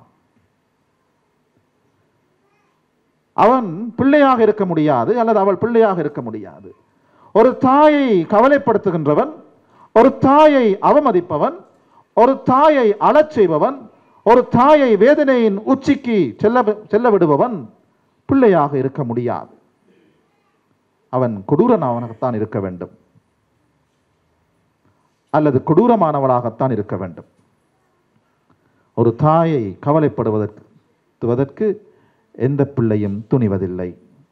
[SPEAKER 4] அவன் பிள்ளையாக இருக்க முடியாது அல்லது அவள் பிள்ளையாக இருக்க முடியாது ஒரு தாயை கவலைப்படுத்துகின்றவன் ஒரு தாயை அவமதிப்பவன் ஒரு தாயை அழச் செய்பவன் ஒரு தாயை வேதனையின் உச்சிக்கு செல்ல செல்ல விடுபவன் பிள்ளையாக இருக்க முடியாது அவன் கொடூரனாவனாகத்தான் இருக்க வேண்டும் அல்லது கொடூரமானவளாகத்தான் இருக்க வேண்டும் ஒரு தாயை கவலைப்படுவதற்கு எந்த பிள்ளையும் துணிவதில்லை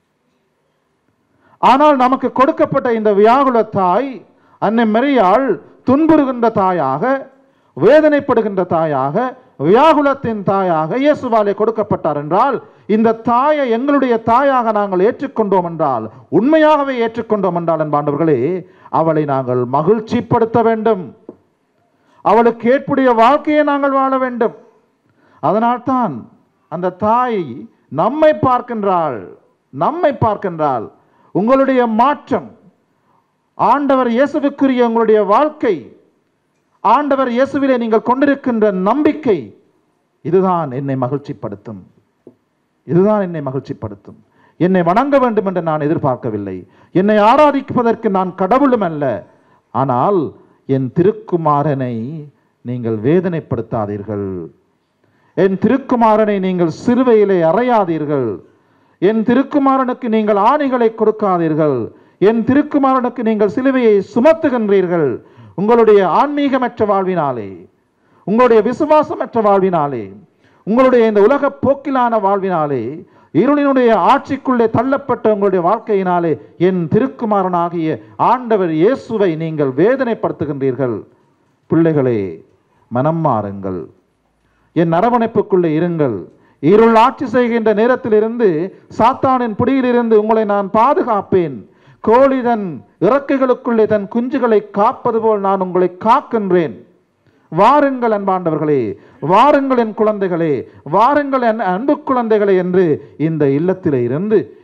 [SPEAKER 4] ஆனால் நமக்கு கொடுக்கப்பட்ட இந்த வியாகுல தாய் அன்னை மரியாள் துன்புறுகின்ற தாயாக வேதனைப்படுகின்ற தாயாக வியாகுலத்தின் தாயாக இயேசுவாலே கொடுக்கப்பட்டார் என்றால் இந்த தாயை எங்களுடைய தாயாக நாங்கள் ஏற்றுக்கொண்டோம் என்றால் உண்மையாகவே ஏற்றுக்கொண்டோம் என்றால் என்பாண்டவர்களே அவளை நாங்கள் மகிழ்ச்சிப்படுத்த வேண்டும் அவளுக்கு ஏற்புடைய வாழ்க்கையை நாங்கள் வாழ வேண்டும் அதனால்தான் அந்த தாய் நம்மை பார்க்கின்றாள் நம்மை பார்க்கின்றாள் உங்களுடைய மாற்றம் ஆண்டவர் இயேசுவுக்குரிய உங்களுடைய வாழ்க்கை ஆண்டவர் இயேசுவிலே நீங்கள் கொண்டிருக்கின்ற நம்பிக்கை இதுதான் என்னை மகிழ்ச்சிப்படுத்தும் இதுதான் என்னை மகிழ்ச்சிப்படுத்தும் என்னை வணங்க வேண்டும் என்று நான் எதிர்பார்க்கவில்லை என்னை ஆராதிப்பதற்கு நான் கடவுளும் அல்ல ஆனால் என் திருக்குமாரனை நீங்கள் வேதனைப்படுத்தாதீர்கள் என் திருக்குமாரனை நீங்கள் சிறுவையிலே அறையாதீர்கள் என் திருக்குமாரனுக்கு நீங்கள் ஆணைகளை கொடுக்காதீர்கள் என் திருக்குமாரனுக்கு நீங்கள் சிலுவையை சுமத்துகின்றீர்கள் உங்களுடைய ஆன்மீகமற்ற வாழ்வினாலே உங்களுடைய விசுவாசமற்ற வாழ்வினாலே உங்களுடைய இந்த உலக போக்கிலான வாழ்வினாலே இருளினுடைய ஆட்சிக்குள்ளே தள்ளப்பட்ட உங்களுடைய வாழ்க்கையினாலே என் திருக்குமாரனாகிய ஆண்டவர் இயேசுவை நீங்கள் வேதனைப்படுத்துகின்றீர்கள் பிள்ளைகளே மனம் மாறுங்கள் என் அரவணைப்புக்குள்ளே இருங்கள் இருள் ஆட்சி செய்கின்ற நேரத்திலிருந்து சாத்தானின் பிடியிலிருந்து உங்களை நான் பாதுகாப்பேன் கோழி தன் இறக்கைகளுக்குள்ளே தன் குஞ்சுகளை காப்பது போல் நான் உங்களை காக்கின்றேன் வாருங்கள் அன்பாண்டவர்களே வாருங்கள் என் குழந்தைகளே வாருங்கள் என் அன்பு குழந்தைகளே என்று இந்த இல்லத்திலே இருந்து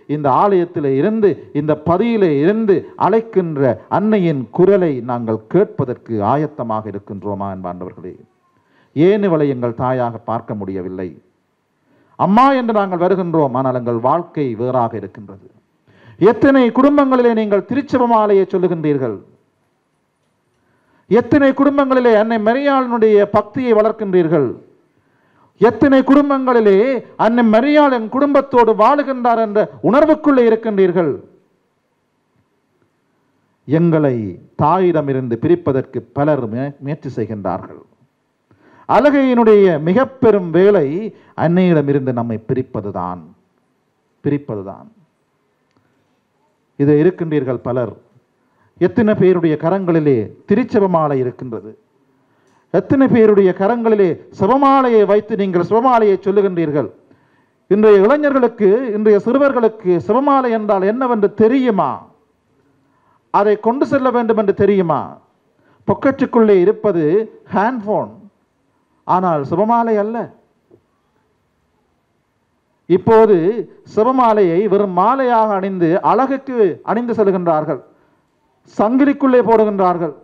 [SPEAKER 4] இந்த ஆலயத்தில் இருந்து இந்த பதியிலே இருந்து அழைக்கின்ற அன்னையின் குரலை நாங்கள் கேட்பதற்கு ஆயத்தமாக இருக்கின்றோமா என்பாண்டவர்களே ஏன் இவளை எங்கள் தாயாக பார்க்க முடியவில்லை அம்மா என்று நாங்கள் வருகின்றோம் ஆனால் எங்கள் வாழ்க்கை வேறாக இருக்கின்றது எத்தனை குடும்பங்களிலே நீங்கள் திருச்செபமாலையை சொல்லுகின்றீர்கள் எத்தனை குடும்பங்களிலே அன்னை மரியாளினுடைய பக்தியை வளர்க்கின்றீர்கள் எத்தனை குடும்பங்களிலே அன்னை மரியாள் என் குடும்பத்தோடு வாழுகின்றார் என்ற உணர்வுக்குள்ளே இருக்கின்றீர்கள் எங்களை தாயிடமிருந்து பிரிப்பதற்கு பலர் முய- முயற்சி செய்கின்றார்கள் அழகையினுடைய மிக பெரும் வேலை அன்னையிடமிருந்து நம்மை பிரிப்பதுதான் பிரிப்பதுதான் இதை இருக்கின்றீர்கள் பலர் எத்தனை பேருடைய கரங்களிலே திருச்செபமாலை இருக்கின்றது எத்தனை பேருடைய கரங்களிலே சிவமாலையை வைத்து நீங்கள் சிவமாலையை சொல்லுகின்றீர்கள் இன்றைய இளைஞர்களுக்கு இன்றைய சிறுவர்களுக்கு சிவமாலை என்றால் என்னவென்று தெரியுமா அதை கொண்டு செல்ல வேண்டும் என்று தெரியுமா பொக்கெட்டுக்குள்ளே இருப்பது ஹேண்ட்போன் ஆனால் சிவமாலை அல்ல இப்போது சிவமாலையை வெறும் மாலையாக அணிந்து அழகுக்கு அணிந்து செல்கின்றார்கள் சங்கிலிக்குள்ளே போடுகின்றார்கள்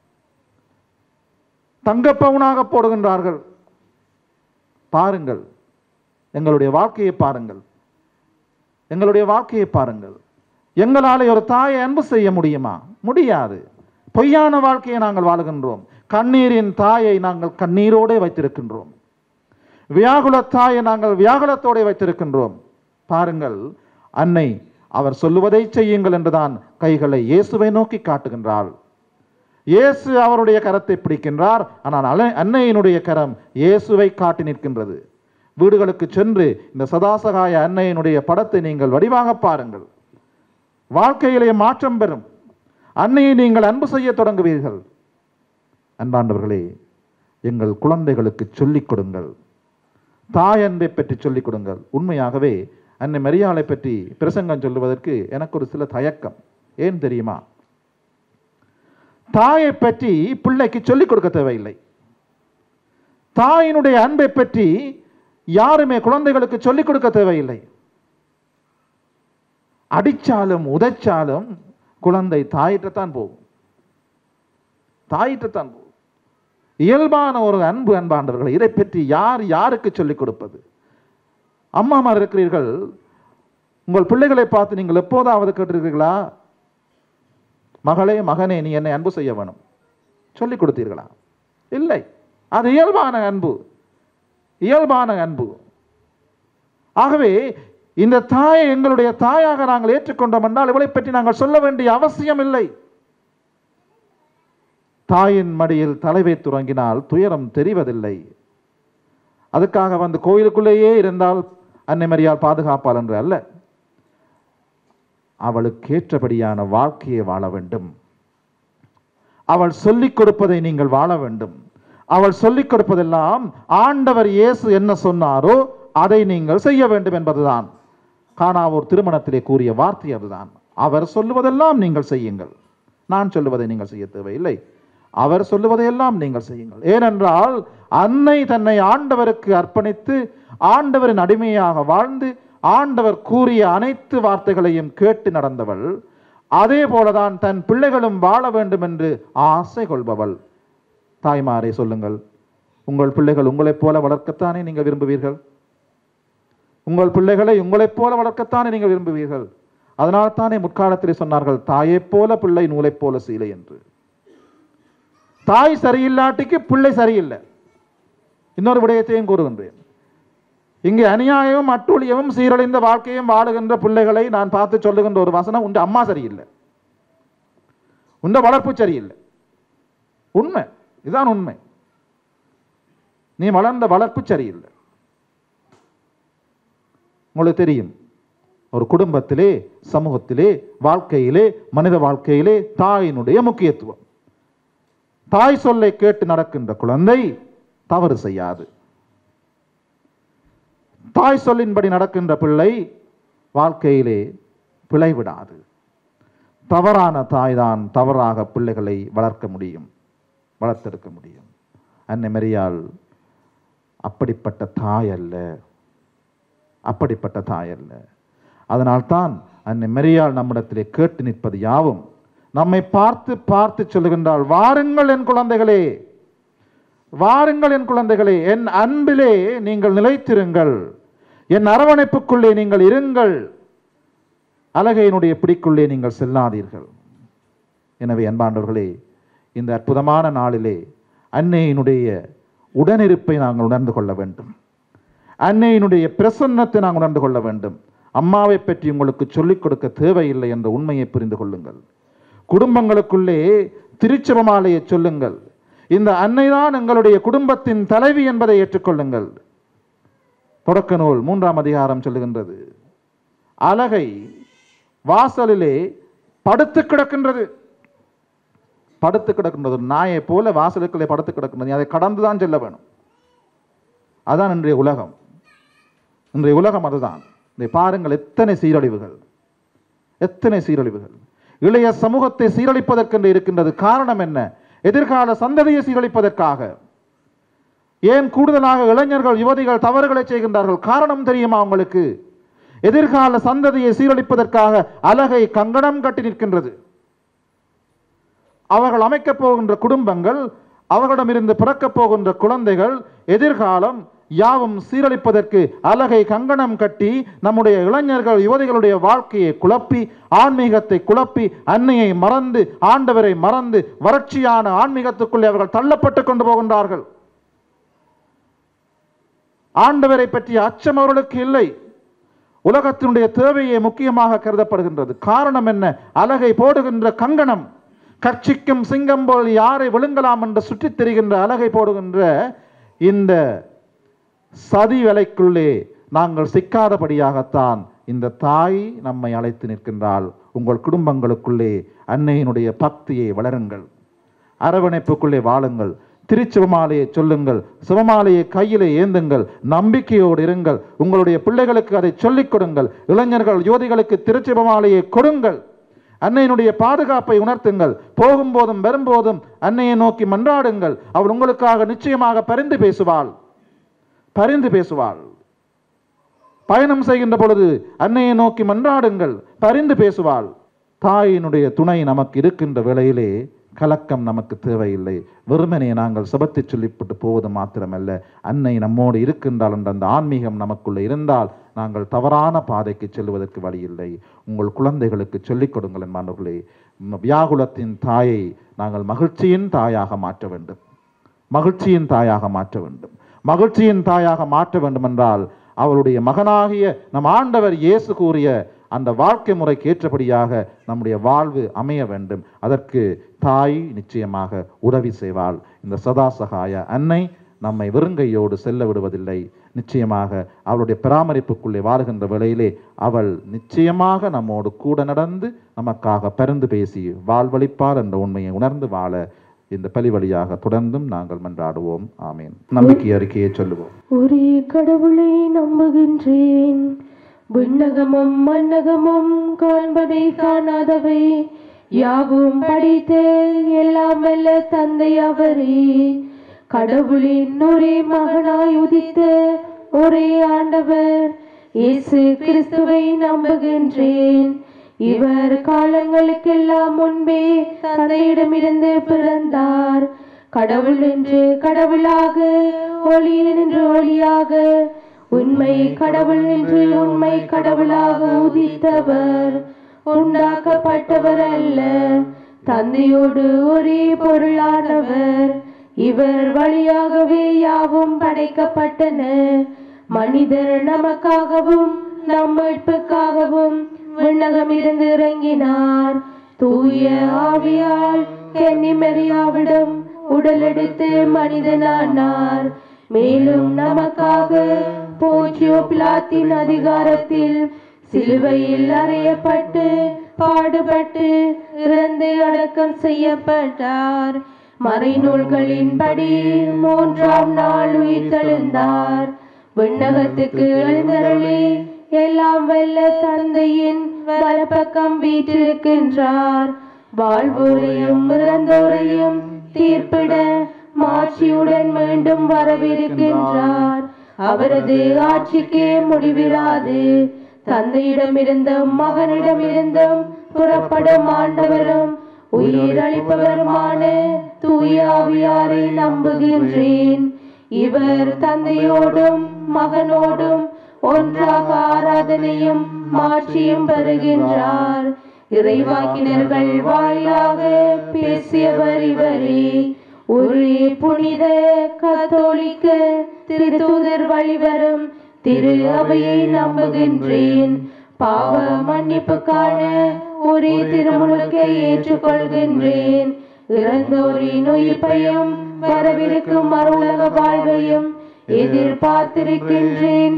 [SPEAKER 4] தங்கப்பவுனாக போடுகின்றார்கள் பாருங்கள் எங்களுடைய வாழ்க்கையை பாருங்கள் எங்களுடைய வாழ்க்கையை பாருங்கள் எங்களாலே ஒரு தாயை அன்பு செய்ய முடியுமா முடியாது பொய்யான வாழ்க்கையை நாங்கள் வாழுகின்றோம் கண்ணீரின் தாயை நாங்கள் கண்ணீரோடே வைத்திருக்கின்றோம் வியாகுல தாயை நாங்கள் வியாகுலத்தோடே வைத்திருக்கின்றோம் பாருங்கள் அன்னை அவர் சொல்லுவதை செய்யுங்கள் என்றுதான் கைகளை இயேசுவை நோக்கி காட்டுகின்றாள் இயேசு அவருடைய கரத்தை பிடிக்கின்றார் ஆனால் அல- அன்னையினுடைய கரம் இயேசுவை காட்டி நிற்கின்றது வீடுகளுக்கு சென்று இந்த சதாசகாய அன்னையினுடைய படத்தை நீங்கள் வடிவாக பாருங்கள் வாழ்க்கையிலே மாற்றம் பெறும் அன்னையை நீங்கள் அன்பு செய்ய தொடங்குவீர்கள் அன்பாண்டவர்களே எங்கள் குழந்தைகளுக்கு சொல்லிக் கொடுங்கள் தாய் அன்பை பற்றி சொல்லிக் கொடுங்கள் உண்மையாகவே அன்னை மரியாளை பற்றி பிரசங்கம் சொல்லுவதற்கு எனக்கு ஒரு சில தயக்கம் ஏன் தெரியுமா தாயை பற்றி பிள்ளைக்கு சொல்லிக் கொடுக்க தேவையில்லை தாயினுடைய அன்பை பற்றி யாருமே குழந்தைகளுக்கு சொல்லிக் கொடுக்க தேவையில்லை அடிச்சாலும் உதைச்சாலும் குழந்தை தாயிட்டத்தான் போகும் தாயிட்டத்தான் போகும் இயல்பான ஒரு அன்பு அன்பாண்டவர்கள் இதை பற்றி யார் யாருக்கு சொல்லிக் கொடுப்பது அம்மாமார் இருக்கிறீர்கள் உங்கள் பிள்ளைகளை பார்த்து நீங்கள் எப்போதாவது கேட்டிருக்கிறீர்களா மகளே மகனே நீ என்னை அன்பு செய்ய வேணும் சொல்லிக் கொடுத்தீர்களா இல்லை அது இயல்பான அன்பு இயல்பான அன்பு ஆகவே இந்த தாயை எங்களுடைய தாயாக நாங்கள் ஏற்றுக்கொண்டோம் என்றால் இவளை பற்றி நாங்கள் சொல்ல வேண்டிய அவசியம் இல்லை தாயின் மடியில் தலை வைத்து உறங்கினால் துயரம் தெரிவதில்லை அதுக்காக வந்து கோயிலுக்குள்ளேயே இருந்தால் அன்னை மரியாள் பாதுகாப்பாள் என்று அல்ல அவளுக்கு ஏற்றபடியான வாழ்க்கையை வாழ வேண்டும் அவள் சொல்லிக் கொடுப்பதை நீங்கள் வாழ வேண்டும் அவள் சொல்லிக் கொடுப்பதெல்லாம் ஆண்டவர் இயேசு என்ன சொன்னாரோ அதை நீங்கள் செய்ய வேண்டும் என்பதுதான் காணாவூர் திருமணத்திலே கூறிய வார்த்தை அதுதான் அவர் சொல்லுவதெல்லாம் நீங்கள் செய்யுங்கள் நான் சொல்லுவதை நீங்கள் செய்ய தேவையில்லை அவர் சொல்லுவதையெல்லாம் நீங்கள் செய்யுங்கள் ஏனென்றால் அன்னை தன்னை ஆண்டவருக்கு அர்ப்பணித்து ஆண்டவரின் அடிமையாக வாழ்ந்து ஆண்டவர் கூறிய அனைத்து வார்த்தைகளையும் கேட்டு நடந்தவள் அதே போலதான் தன் பிள்ளைகளும் வாழ வேண்டும் என்று ஆசை கொள்பவள் தாய்மாரை சொல்லுங்கள் உங்கள் பிள்ளைகள் உங்களைப் போல வளர்க்கத்தானே நீங்கள் விரும்புவீர்கள் உங்கள் பிள்ளைகளை உங்களைப் போல வளர்க்கத்தானே நீங்கள் விரும்புவீர்கள் அதனால் தானே முற்காலத்திலே சொன்னார்கள் தாயைப் போல பிள்ளை நூலைப் போல சீலை என்று தாய் சரியில்லாட்டிக்கு பிள்ளை சரியில்லை இன்னொரு விடயத்தையும் கூறுகின்றேன் இங்கே அநியாயமும் அட்டூழியமும் சீரழிந்த வாழ்க்கையும் வாழுகின்ற பிள்ளைகளை நான் பார்த்து சொல்லுகின்ற ஒரு வசனம் உண்டு அம்மா சரியில்லை உண்ட வளர்ப்பு சரியில்லை உண்மை இதுதான் உண்மை நீ வளர்ந்த வளர்ப்பு சரியில்லை உங்களுக்கு தெரியும் ஒரு குடும்பத்திலே சமூகத்திலே வாழ்க்கையிலே மனித வாழ்க்கையிலே தாயினுடைய முக்கியத்துவம் தாய் சொல்லை கேட்டு நடக்கின்ற குழந்தை தவறு செய்யாது தாய் சொல்லின்படி நடக்கின்ற பிள்ளை வாழ்க்கையிலே பிழைவிடாது தவறான தாய்தான் தவறாக பிள்ளைகளை வளர்க்க முடியும் வளர்த்தெடுக்க முடியும் அன்னை மரியாள் அப்படிப்பட்ட தாய் அல்ல அப்படிப்பட்ட தாய் அல்ல அதனால்தான் அன்னை மரியாள் நம்மிடத்திலே கேட்டு நிற்பது யாவும் நம்மை பார்த்து பார்த்து சொல்லுகின்றாள் வாருங்கள் என் குழந்தைகளே வாருங்கள் என் குழந்தைகளே என் அன்பிலே நீங்கள் நிலைத்திருங்கள் என் அரவணைப்புக்குள்ளே நீங்கள் இருங்கள் அழகையினுடைய பிடிக்குள்ளே நீங்கள் செல்லாதீர்கள் எனவே அன்பாண்டவர்களே இந்த அற்புதமான நாளிலே அன்னையினுடைய உடனிருப்பை நாங்கள் உணர்ந்து கொள்ள வேண்டும் அன்னையினுடைய பிரசன்னத்தை நாங்கள் உணர்ந்து கொள்ள வேண்டும் அம்மாவை பற்றி உங்களுக்கு சொல்லிக் கொடுக்க தேவையில்லை என்ற உண்மையை புரிந்து கொள்ளுங்கள் குடும்பங்களுக்குள்ளே திருச்சபமாலையை சொல்லுங்கள் இந்த அன்னைதான் எங்களுடைய குடும்பத்தின் தலைவி என்பதை ஏற்றுக்கொள்ளுங்கள் தொடக்க நூல் மூன்றாம் அதிகாரம் சொல்லுகின்றது அழகை வாசலிலே படுத்து கிடக்கின்றது படுத்து கிடக்கின்றது ஒரு நாயை போல வாசலுக்குள்ளே படுத்து கிடக்கின்றது நீ அதை கடந்து தான் செல்ல வேணும் அதான் இன்றைய உலகம் இன்றைய உலகம் அதுதான் இதை பாருங்கள் எத்தனை சீரழிவுகள் எத்தனை சீரழிவுகள் இளைய சமூகத்தை சீரழிப்பதற்கென்று இருக்கின்றது காரணம் என்ன எதிர்கால சந்ததியை சீரழிப்பதற்காக ஏன் கூடுதலாக இளைஞர்கள் யுவதிகள் தவறுகளை செய்கின்றார்கள் காரணம் தெரியுமா உங்களுக்கு எதிர்கால சந்ததியை சீரழிப்பதற்காக அழகை கங்கணம் கட்டி நிற்கின்றது அவர்கள் அமைக்கப் போகின்ற குடும்பங்கள் அவர்களிடமிருந்து பிறக்கப் போகின்ற குழந்தைகள் எதிர்காலம் யாவும் சீரழிப்பதற்கு அழகை கங்கணம் கட்டி நம்முடைய இளைஞர்கள் யுவதிகளுடைய வாழ்க்கையை குழப்பி ஆன்மீகத்தை குழப்பி அன்னையை மறந்து ஆண்டவரை மறந்து வறட்சியான ஆன்மீகத்துக்குள்ளே அவர்கள் தள்ளப்பட்டு கொண்டு போகின்றார்கள் ஆண்டவரை பற்றிய அச்சம் அவர்களுக்கு இல்லை உலகத்தினுடைய தேவையே முக்கியமாக கருதப்படுகின்றது காரணம் என்ன அழகை போடுகின்ற கங்கணம் கட்சிக்கும் சிங்கம் போல் யாரை விழுங்கலாம் என்று சுற்றித் திரிகின்ற அழகை போடுகின்ற இந்த சதி வலைக்குள்ளே நாங்கள் சிக்காதபடியாகத்தான் இந்த தாய் நம்மை அழைத்து நிற்கின்றாள் உங்கள் குடும்பங்களுக்குள்ளே அன்னையினுடைய பக்தியை வளருங்கள் அரவணைப்புக்குள்ளே வாழுங்கள் திருச்சிவமாலையை சொல்லுங்கள் சிவமாலையை கையிலே ஏந்துங்கள் நம்பிக்கையோடு இருங்கள் உங்களுடைய பிள்ளைகளுக்கு அதை சொல்லிக் கொடுங்கள் இளைஞர்கள் யுவதிகளுக்கு திருச்சிவமாலையை கொடுங்கள் அன்னையினுடைய பாதுகாப்பை உணர்த்துங்கள் போகும்போதும் வரும்போதும் அன்னையை நோக்கி மன்றாடுங்கள் அவள் உங்களுக்காக நிச்சயமாக பரிந்து பேசுவாள் பரிந்து பேசுவாள் பயணம் செய்கின்ற பொழுது அன்னையை நோக்கி மன்றாடுங்கள் பரிந்து பேசுவாள் தாயினுடைய துணை நமக்கு இருக்கின்ற வேளையிலே கலக்கம் நமக்கு தேவையில்லை வெறுமனே நாங்கள் சுபத்தை சொல்லிவிட்டு போவது மாத்திரமல்ல அன்னை நம்மோடு இருக்கின்றாள் என்ற அந்த ஆன்மீகம் நமக்குள்ள இருந்தால் நாங்கள் தவறான பாதைக்கு செல்வதற்கு வழியில்லை உங்கள் குழந்தைகளுக்கு சொல்லிக் கொடுங்கள் என்பார்களே வியாகுலத்தின் தாயை நாங்கள் மகிழ்ச்சியின் தாயாக மாற்ற வேண்டும் மகிழ்ச்சியின் தாயாக மாற்ற வேண்டும் மகிழ்ச்சியின் தாயாக மாற்ற வேண்டும் என்றால் அவளுடைய மகனாகிய நம் ஆண்டவர் இயேசு கூறிய அந்த வாழ்க்கை முறைக்கு ஏற்றபடியாக நம்முடைய வாழ்வு அமைய வேண்டும் அதற்கு தாய் நிச்சயமாக உதவி செய்வாள் இந்த சதாசகாய அன்னை நம்மை வெறுங்கையோடு செல்ல விடுவதில்லை நிச்சயமாக அவளுடைய பராமரிப்புக்குள்ளே வாழ்கின்ற வேளையிலே அவள் நிச்சயமாக நம்மோடு கூட நடந்து நமக்காக பரிந்து பேசி வாழ்வழிப்பார் என்ற உண்மையை உணர்ந்து வாழ இந்த பலி வழியாக தொடர்ந்தும் நாங்கள் மன்றாடுவோம் ஆமீன் நம்பிக்கை அறிக்கையை சொல்லுவோம்
[SPEAKER 6] ஒரே கடவுளை நம்புகின்றேன் விண்ணகமும் மண்ணகமும் காண்பதை காணாதவை யாவும் படித்த எல்லாம் வல்ல தந்தை அவரே கடவுளின் ஒரே மகனாய் உதித்த ஒரே ஆண்டவர் இயேசு கிறிஸ்துவை நம்புகின்றேன் இவர் காலங்களுக்கெல்லாம் முன்பே தந்தையிடமிருந்து பிறந்தார் கடவுள் என்று கடவுளாக ஒளியில் நின்று ஒளியாக உண்மை கடவுள் என்று உண்மை கடவுளாக உதித்தவர் உண்டாக்கப்பட்டவர் அல்ல தந்தையோடு ஒரே பொருளானவர் இவர் வழியாகவே யாவும் படைக்கப்பட்டன மனிதர் நமக்காகவும் நம் மீட்புக்காகவும் விண்ணகம் இருந்து இறங்கினார் தூய ஆவியால் கன்னிமரியாவிடம் உடலெடுத்து மனிதனானார் மேலும் நமக்காக போச்சியோ பிளாத்தின் அதிகாரத்தில் சிலுவையில் அறையப்பட்டு பாடுபட்டு இறந்து அடக்கம் செய்யப்பட்டார் மறைநூல்களின்படி மூன்றாம் நாள் உயிர்த்தெழுந்தார் விண்ணகத்துக்கு எழுந்தருளி எல்லாம் வல்ல தந்தையின் வலப்பக்கம் வீற்றிருக்கின்றார் வாழ்வோரையும் இறந்தோரையும் தீர்ப்பிட மாட்சியுடன் மீண்டும் வரவிருக்கின்றார் அவரது ஆட்சிக்கு முடிவிராது தந்தையிடமிருந்தும் மகனிடமிருந்தும் புறப்படும் ஆண்டவரும் உயிரளிப்பவருமான தூயாவியாரை நம்புகின்றேன் இவர் தந்தையோடும் மகனோடும் ஒன்றாக ஆராதனையும் மாற்றியும் பெறுகின்றார் இறைவாக்கினர்கள் வாயிலாக பேசியவர் இவரே ஒரே புனித கத்தோலிக்க திருத்தூதர் வழிவரும் திரு அவையை நம்புகின்றேன் பாவ மன்னிப்புக்கான ஒரே திருமுழுக்கை ஏற்றுக்கொள்கின்றேன் இறந்தோரின் உயிர்ப்பையும் வரவிருக்கும் மறுவுலக வாழ்வையும் எதிர்பார்த்திருக்கின்றேன்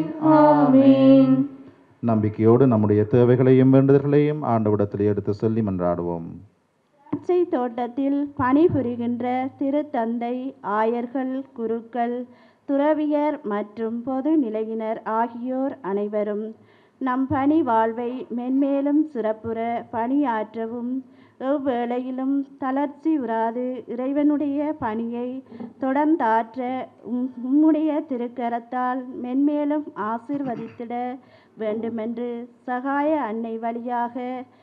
[SPEAKER 6] ஆமீன்
[SPEAKER 4] நம்பிக்கையோடு நம்முடைய தேவைகளையும் வேண்டுதல்களையும் ஆண்டவிடத்தில் எடுத்து சொல்லி மன்றாடுவோம்
[SPEAKER 10] திராட்சை தோட்டத்தில் பணிபுரிகின்ற திருத்தந்தை ஆயர்கள் குருக்கள் துறவியர் மற்றும் பொது நிலையினர் ஆகியோர் அனைவரும் நம் பணி வாழ்வை மென்மேலும் சிறப்புற பணியாற்றவும் எவ்வேளையிலும் தளர்ச்சி உறாது இறைவனுடைய பணியை தொடர்ந்தாற்ற உம் உம்முடைய திருக்கரத்தால் மென்மேலும் ஆசிர்வதித்திட வேண்டுமென்று சகாய அன்னை வழியாக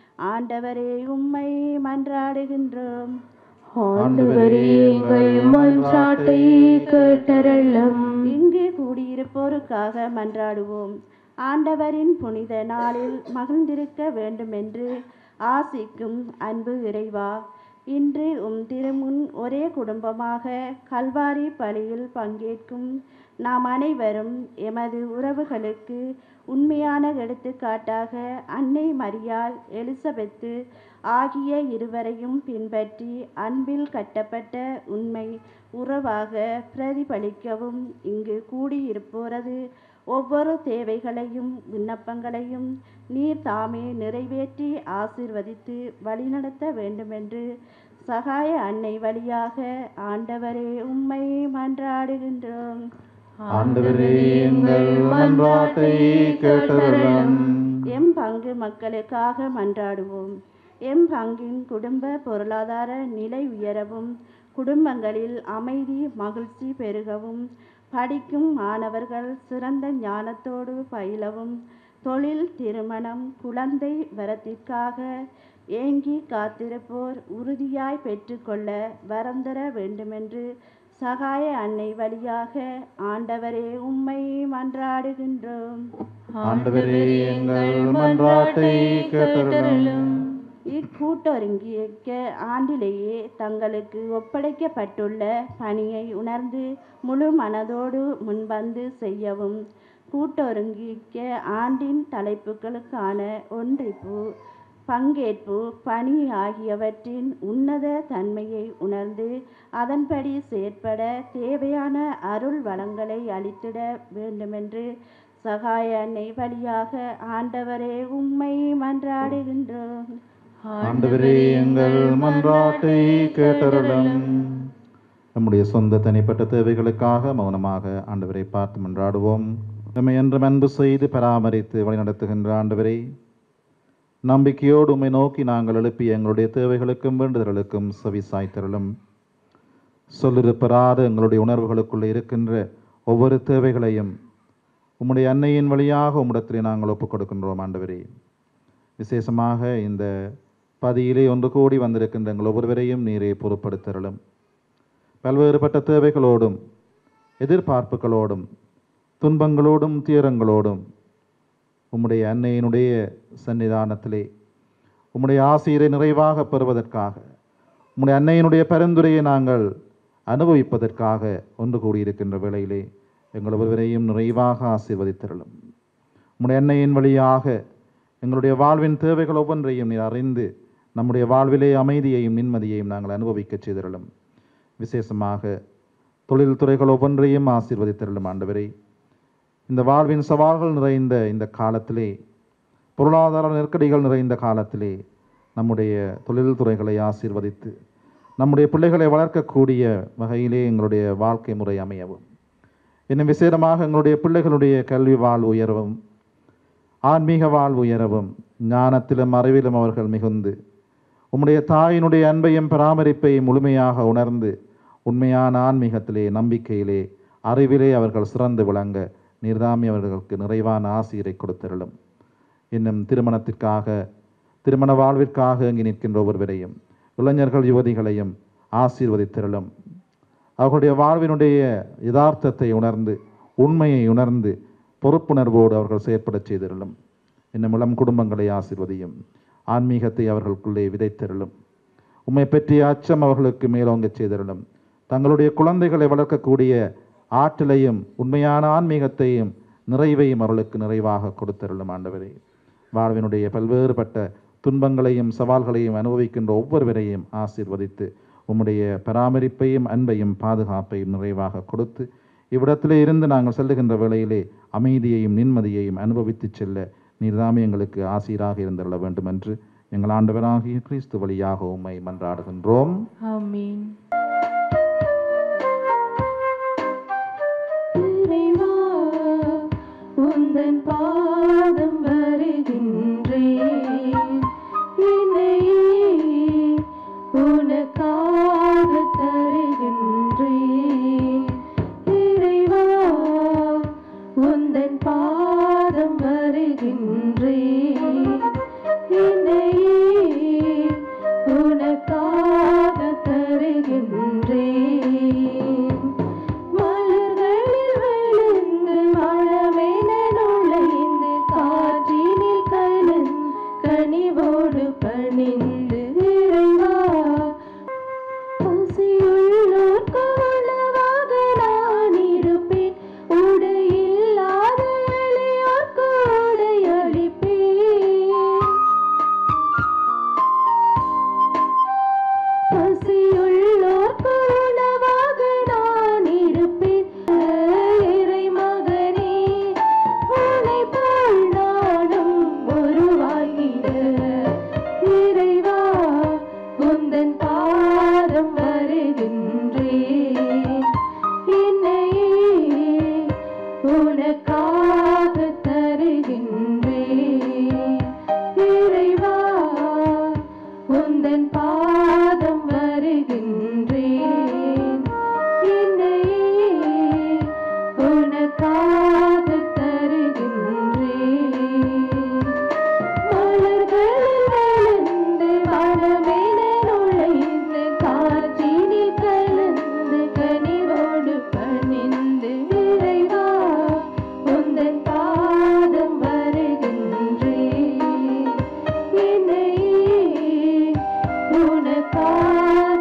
[SPEAKER 10] ஆண்டவரே உம்மை மன்றாடுகின்றோம்
[SPEAKER 6] ஆண்டவரே எங்கள் மன்றாட்டை கேட்டருளும்
[SPEAKER 10] இங்கு கூடியிருப்போருக்காக மன்றாடுவோம் ஆண்டவரின் புனித நாளில் மகிழ்ந்திருக்க வேண்டுமென்று ஆசிக்கும் அன்பு இறைவா இன்று உம் திருமுன் ஒரே குடும்பமாக கல்வாரி பலியில் பங்கேற்கும் நாம் அனைவரும் எமது உறவுகளுக்கு உண்மையான எடுத்துக்காட்டாக அன்னை மரியாள் எலிசபெத்து ஆகிய இருவரையும் பின்பற்றி அன்பில் கட்டப்பட்ட உண்மை உறவாக பிரதிபலிக்கவும் இங்கு கூடியிருப்போரது ஒவ்வொரு தேவைகளையும் விண்ணப்பங்களையும் நீர் தாமே நிறைவேற்றி ஆசீர்வதித்து வழிநடத்த வேண்டுமென்று சகாய அன்னை வழியாக ஆண்டவரே உம்மை மன்றாடுகின்றோம்
[SPEAKER 4] ஆண்டவரே எங்கள் மன்றாட்டை கேட்டருளும்
[SPEAKER 10] எம் பங்கு மக்களுக்காக மன்றாடுவோம் எம் பங்கின் குடும்ப பொருளாதார நிலை உயரவும் குடும்பங்களில் அமைதி மகிழ்ச்சி பெருகவும் படிக்கும் மாணவர்கள் சிறந்த ஞானத்தோடு பயிலவும் தொழில் திருமணம் குழந்தை வரத்திற்காக ஏங்கி காத்திருப்போர் உறுதியாய் பெற்றுக்கொள்ள வரம் தர வேண்டுமென்று சகாய அன்னை வழியாக ஆண்டவரே உம்மை மன்றாடுகின்றோம்
[SPEAKER 4] ஆண்டவரே எங்கள் மன்றாட்டை கேட்டருளும்
[SPEAKER 10] இக்கூட்டொருங்கிய ஆண்டிலேயே தங்களுக்கு ஒப்படைக்கப்பட்டுள்ள பணியை உணர்ந்து முழு மனதோடு முன்வந்து செய்யவும் கூட்டொருங்கிக்க ஆண்டின் தலைப்புகளுக்கான ஒன்றிப்பு பங்கேற்பு பணி ஆகியவற்றின் உன்னத தன்மையை உணர்ந்து அதன்படி செயற்பட தேவையான அருள் வளங்களை அளித்திட வேண்டுமென்று சகாய அன்னை வழியாக ஆண்டவரே உம்மை மன்றாடுகின்றோம்
[SPEAKER 4] ஆண்டவரே எங்கள் மன்றாட்டை கேட்டருளும் நம்முடைய சொந்த தனிப்பட்ட தேவைகளுக்காக மௌனமாக ஆண்டவரை பார்த்து மன்றாடுவோம் நம்மை என்றும் அன்பு செய்து பராமரித்து வழிநடத்துகின்ற ஆண்டவரை நம்பிக்கையோடு உம்மை நோக்கி நாங்கள் எழுப்பிய எங்களுடைய தேவைகளுக்கும் வேண்டுதல்களுக்கும் செவி சாய்த்தருளும் சொல்லிருப்பராத எங்களுடைய உணர்வுகளுக்குள்ளே இருக்கின்ற ஒவ்வொரு தேவைகளையும் உம்முடைய அன்னையின் வழியாக உம்மிடத்திலே நாங்கள் ஒப்புக் கொடுக்கின்றோம் ஆண்டவரே விசேஷமாக இந்த பதியிலே ஒன்று கூடி வந்திருக்கின்ற எங்கள் ஒவ்வொருவரையும் நீரே பொறுப்படுத்தருளும் பல்வேறுபட்ட தேவைகளோடும் எதிர்பார்ப்புகளோடும் துன்பங்களோடும் துயரங்களோடும் உம்முடைய அன்னையினுடைய சன்னிதானத்திலே உம்முடைய ஆசிரியரை நிறைவாக பெறுவதற்காக உம்முடைய அன்னையினுடைய பரிந்துரையை நாங்கள் அனுபவிப்பதற்காக ஒன்று கூடியிருக்கின்ற வேளையிலே எங்கள் ஒவ்வொருவரையும் நிறைவாக ஆசீர்வதித்தருளும் உம்முடைய அன்னையின் வழியாக எங்களுடைய வாழ்வின் தேவைகள் ஒவ்வொன்றையும் நீர் அறிந்து நம்முடைய வாழ்விலே அமைதியையும் நிம்மதியையும் நாங்கள் அனுபவிக்கச் செய்திருளும் விசேஷமாக தொழில் துறைகள் ஒவ்வொன்றையும் ஆசீர்வதித்திருளும் ஆண்டவரே இந்த வாழ்வின் சவால்கள் நிறைந்த இந்த காலத்திலே பொருளாதார நெருக்கடிகள் நிறைந்த காலத்திலே நம்முடைய தொழில் துறைகளை ஆசீர்வதித்து நம்முடைய பிள்ளைகளை வளர்க்கக்கூடிய வகையிலே எங்களுடைய வாழ்க்கை முறை அமையவும் இன்னும் விசேடமாக எங்களுடைய பிள்ளைகளுடைய கல்வி வாழ்வு உயரவும் ஆன்மீக வாழ்வு உயரவும் ஞானத்திலும் அறிவிலும் அவர்கள் மிகுந்து உம்முடைய தாயினுடைய அன்பையும் பராமரிப்பையும் முழுமையாக உணர்ந்து உண்மையான ஆன்மீகத்திலே நம்பிக்கையிலே அறிவிலே அவர்கள் சிறந்து விளங்க நீர்தாமி அவர்களுக்கு நிறைவான ஆசிரியரை கொடுத்தருளும் இன்னும் திருமணத்திற்காக திருமண வாழ்விற்காக இங்கு நிற்கின்ற ஒவ்வொருவரையும் இளைஞர்கள் யுவதிகளையும் ஆசீர்வதித்திரளும் அவர்களுடைய வாழ்வினுடைய யதார்த்தத்தை உணர்ந்து உண்மையை உணர்ந்து பொறுப்புணர்வோடு அவர்கள் செயற்படச் செய்திருளும் இன்னும் இளம் குடும்பங்களை ஆசீர்வதியும் ஆன்மீகத்தை அவர்களுக்குள்ளே விதைத்திருளும் உம்மை பற்றிய அச்சம் அவர்களுக்கு மேலோங்கச் செய்திருளும் தங்களுடைய குழந்தைகளை வளர்க்கக்கூடிய ஆற்றலையும் உண்மையான ஆன்மீகத்தையும் நிறைவையும் அவர்களுக்கு நிறைவாக கொடுத்தருளும் ஆண்டவரே வாழ்வினுடைய பல்வேறுபட்ட துன்பங்களையும் சவால்களையும் அனுபவிக்கின்ற ஒவ்வொருவரையும் ஆசீர்வதித்து உம்முடைய பராமரிப்பையும் அன்பையும் பாதுகாப்பையும் நிறைவாக கொடுத்து இவ்விடத்திலே இருந்து நாங்கள் செல்லுகின்ற வேளையிலே அமைதியையும் நிம்மதியையும் அனுபவித்துச் செல்ல நீர்தாமே எங்களுக்கு ஆசீராக இருந்தருள வேண்டும் என்று எங்கள் ஆண்டவராகிய கிறிஸ்து வழியாக உம்மை மன்றாடுகின்றோம்
[SPEAKER 8] ஆமீன்
[SPEAKER 6] இறைவா உந்தன் பாதம் வருகின்றேன் என்னையே உனக்காக தருகின்றேன் இறைவா உந்தன் பாதம் வருகின்றேன் என்னையே உனக்காக தருகின்றேன் மலர்களில் விழுந்து மனமென நுழைந்து காற்றினில் கலந்து கனிவோடு பணிந்து இறைவா பசியுள்ளோர்க்கு உணவாக நான் இருப்பேன் உடையில்லாத எளியோர்க்கு உடை அளிப்பேன் பசியுள்ளோர்க்கு உணவாக நான் இருப்பேன் இறை மகனே உன்னை போல் நானும் உருவாகிட இறைவா உந்தன் பாதம் வருகின்றேன் என்னையே உனக்காக தருகின்றேன் இறைவா உந்தன் பாதம் வருகின்றேன் என்னையே உனக்காக தருகின்றேன் மலர்களில் விழுந்து மனமென நுழைந்து காற்றினில் கலந்து கனிவோடு பணிந்து இறைவா உந்தன் பாதம் வருகின்றேன் என்னையே உனக்காக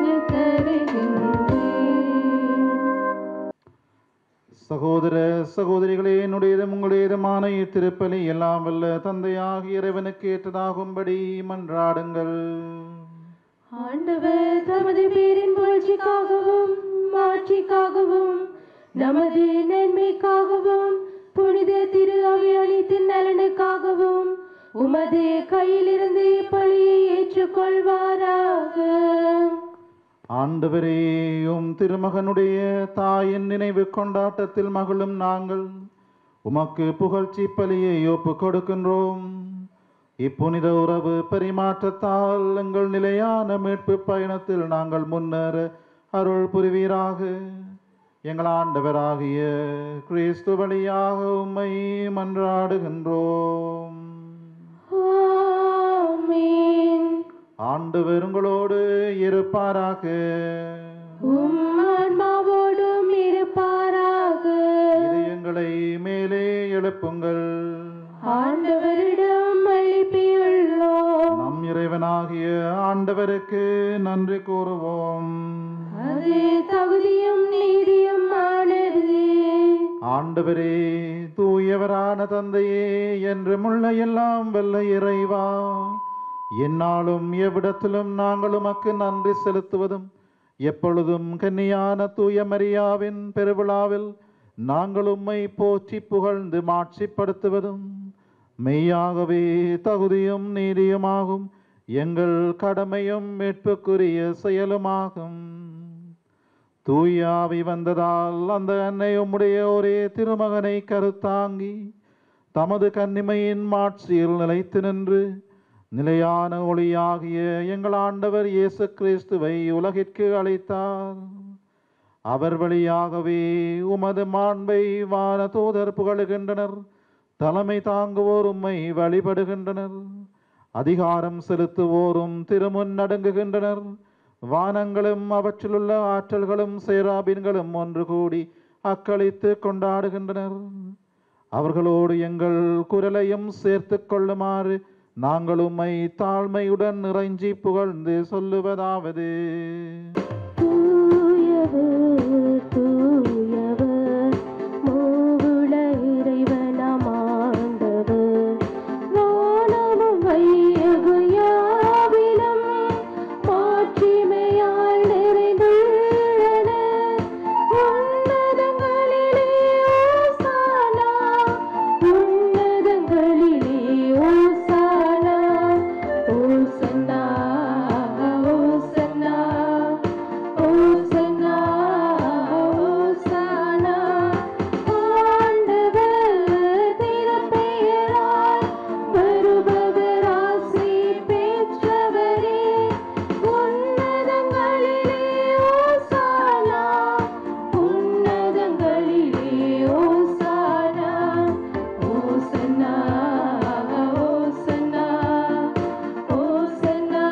[SPEAKER 6] தருகின்றேன்
[SPEAKER 4] சகோதர சகோதரிகளே என்னுடையதும் உங்களுடையதுமான இத்திருப்பலி எல்லாம் வல்ல தந்தையாகிய இறைவனுக்கு ஏற்றதாகும்படி மன்றாடுங்கள்
[SPEAKER 6] ஆண்டவர் தமது பேரின் புகழ்ச்சிக்காகவும் மாட்சிக்காகவும் நமது நன்மைக்காகவும் புனித திரு அவை அளித்தின் நலனுக்காகவும் உமது கையிலிருந்து இப்பலியை ஏற்றுக்கொள்வாராக
[SPEAKER 4] ஆண்டவரே உம் திருமகனுடைய தாயின் நினைவு கொண்டாட்டத்தில் மகளும் நாங்கள் உமக்கு புகழ்ச்சி பலியை ஒப்பு கொடுக்கின்றோம் இப்புனித உறவு பரிமாற்றத்தால் எங்கள் நிலையான மீட்பு பயணத்தில் நாங்கள் முன்னேற அருள் புரிவீராக எங்கள் ஆண்டவராகிய கிறிஸ்து வழியாக உம்மை மன்றாடுகின்றோம்
[SPEAKER 6] ஆமென்
[SPEAKER 4] ஆண்டவர் உங்களோடு இருப்பாராக
[SPEAKER 6] உம் ஆன்மாவோடும் இருப்பாராக
[SPEAKER 4] இதயங்களை மேலே எழுப்புங்கள்
[SPEAKER 6] ஆண்டவரிடம் அளிப்பியுள்ளோம்
[SPEAKER 4] நம் இறைவனாகிய ஆண்டவருக்கு நன்றி கூறுவோம்
[SPEAKER 6] அது தகுதியும் நீதியும் ஆனது
[SPEAKER 4] ஆண்டவரே தூயவரான தந்தையே என்று முள்ள எல்லாம் வெல்ல இறைவா என்னாலும் எவ்விடத்திலும் நாங்கள் உமக்கு நன்றி செலுத்துவதும் எப்பொழுதும் கன்னியான தூய மரியாவின் பெருவிழாவில் நாங்கள் உம்மை போற்றி புகழ்ந்து மாட்சிப்படுத்துவதும் மெய்யாகவே தகுதியும் நீதியுமாகும் எங்கள் கடமையும் மீட்புக்குரிய செயலுமாகும் தூயாவி வந்ததால் அந்த அன்னை உம்முடைய ஒரே திருமகனை கருத்தாங்கி தமது கன்னிமையின் மாட்சியில் நிலைத்து நின்று நிலையான ஒளியாகிய எங்கள் ஆண்டவர் இயேசு கிறிஸ்துவை உலகிற்கு அளித்தார் அவர் வழியாகவே உமது மாண்பை வான தூதர் புகழுகின்றனர் தலைமை தாங்குவோர் உம்மை வழிபடுகின்றனர் அதிகாரம் செலுத்துவோரும் திருமுன் நடுங்குகின்றனர் வானங்களும் அவற்றிலுள்ள ஆற்றல்களும் சேராபின்களும் ஒன்று கூடி அக்களித்து கொண்டாடுகின்றனர் அவர்களோடு எங்கள் குரலையும் சேர்த்து கொள்ளுமாறு நாங்கள் உம்மை தாழ்மையுடன் இறைஞ்சி புகழ்ந்து சொல்லுவதாவது
[SPEAKER 6] தூயவர் தூயவர் மூவுல இறைவனாம் ஆண்டவர் வானமும் வையகம் யாவிலும் மாட்சிமையால் நிறைந்துள்ளன உன்னதங்களிலே ஓசானா உன்னதங்களிலே ஓசானா ஓசன்னா ஓசன்னா ஓசன்னா ஓசானா ஆண்டவர் திருப்பெயரால் வருபவர் ஆசி பெற்றவரே உன்னதங்களிலே ஓசானா உன்னதங்களிலே ஓசானா ஓசன்னா ஓசன்னா ஓசன்னா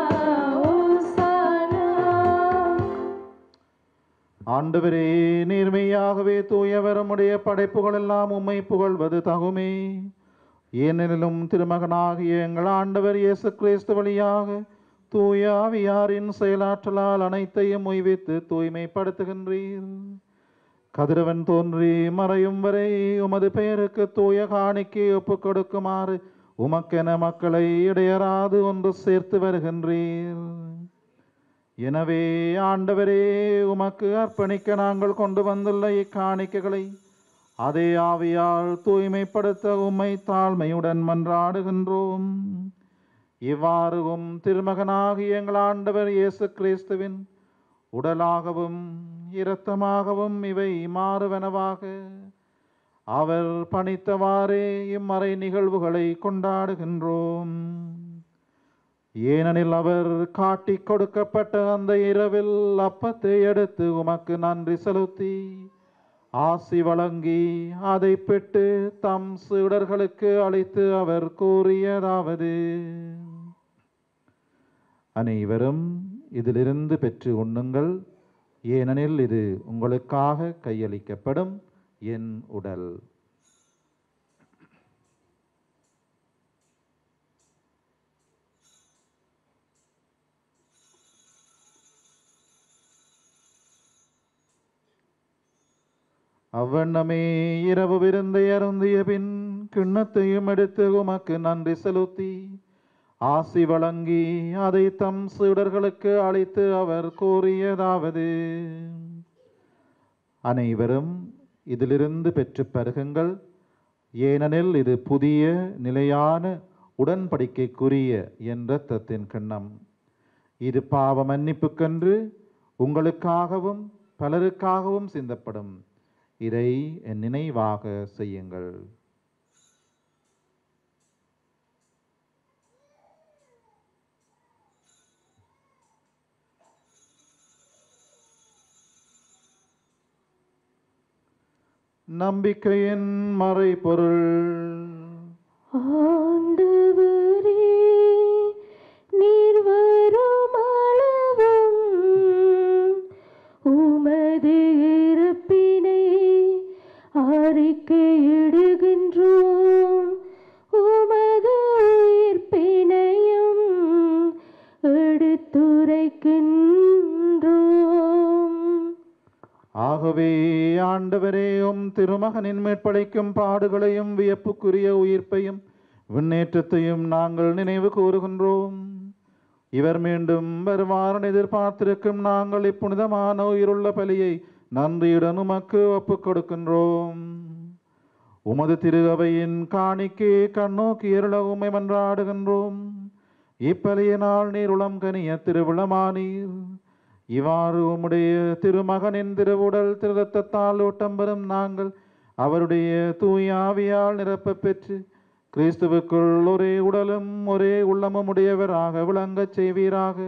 [SPEAKER 6] ஓசானா
[SPEAKER 4] ஆண்டவரே நேர்மையாகவே தூயவரமுடைய படைப்புகள் எல்லாம் உம்மை புகழ்வது தகுமே ஏனெனிலும் திருமகனாகிய எங்கள் ஆண்டவர் இயேசு கிறிஸ்து வழியாக தூய ஆவியாரின் செயலாற்றலால் அனைத்தையும் உய்வித்து தூய்மைப்படுத்துகின்றீர் கதிரவன் தோன்றி மறையும் வரை உமது பெயருக்கு தூய காணிக்கை ஒப்புக் கொடுக்குமாறு உமக்கென மக்களை இடையராது ஒன்று சேர்த்து வருகின்றீர் எனவே ஆண்டவரே உமக்கு அர்ப்பணிக்க நாங்கள் கொண்டு வந்துள்ள இக்காணிக்கைகளை அதே ஆவியால் தூய்மைப்படுத்த உம்மை தாழ்மையுடன் மன்றாடுகின்றோம் இவ்வாறு உம் திருமகனாகிய எங்கள் ஆண்டவர் இயேசு கிறிஸ்துவின் உடலாகவும் இரத்தமாகவும் இவை மாறுவனவாக அவர் பணித்தவாறே இம்மறை நிகழ்வுகளை கொண்டாடுகின்றோம் ஏனெனில் அவர் காட்டிக் கொடுக்கப்பட்ட அந்த இரவில் அப்பத்தை எடுத்து உமக்கு நன்றி செலுத்தி ஆசி வழங்கி அதை பெற்று தம் சீடர்களுக்கு அளித்து அவர் கூறியதாவது அனைவரும் இதிலிருந்து பெற்று உண்ணுங்கள் ஏனெனில் இது உங்களுக்காக கையளிக்கப்படும் என் உடல் அவ்வண்ணமே இரவு விருந்தை அருந்திய பின் கிண்ணத்தையும் எடுத்து உமக்கு நன்றி செலுத்தி ஆசி வழங்கி அதை தம் சீடர்களுக்கு அளித்து அவர் கூறியதாவது அனைவரும் இதிலிருந்து பெற்று பருகுங்கள் ஏனெனில் இது புதிய நிலையான உடன்படிக்கைக்குரிய என் இரத்தத்தின் கிண்ணம் இது பாவ மன்னிப்புக்கென்று உங்களுக்காகவும் பலருக்காகவும் சிந்தப்படும் இதை என் நினைவாக செய்யுங்கள் நம்பிக்கையின் மறைபொருள்
[SPEAKER 6] ஆண்டவரே நீர் வரும் அளவும் உமது இருப்பினை அறிக்கையிடுகின்றோம் உமது உயிர்ப்பினையும் எடுத்துரைக்கின்றோம்
[SPEAKER 4] ஆகவே ஆண்டவரே உம் திருமகனின் மேற்படைக்கும் பாடுகளையும் வியப்புக்குரிய உயிர்ப்பையும் விண்ணேற்றத்தையும் நாங்கள் நினைவு கூறுகின்றோம் இவர் மீண்டும் வருவாரன் எதிர்பார்த்திருக்கும் நாங்கள் இப்புனிதமான உயிருள்ள பலியை நன்றியுடன் உமக்கு ஒப்புக் கொடுக்கின்றோம் உமது திரு அவையின் காணிக்கை கண்ணோக்கி எருள உமை மன்றாடுகின்றோம் இப்பலியினால் நீர் உளம் கனிய திருவிழமானீர் இவ்வாறு உம்முடைய திருமகனின் திருவுடல் திருரத்தத்தால் ஓட்டம் பெறும் நாங்கள் அவருடைய தூய ஆவியால் நிரப்பப் பெற்று கிறிஸ்துவுக்குள் ஒரே உடலும் ஒரே உள்ளமும் உடையவராக விளங்கச் செய்வீராக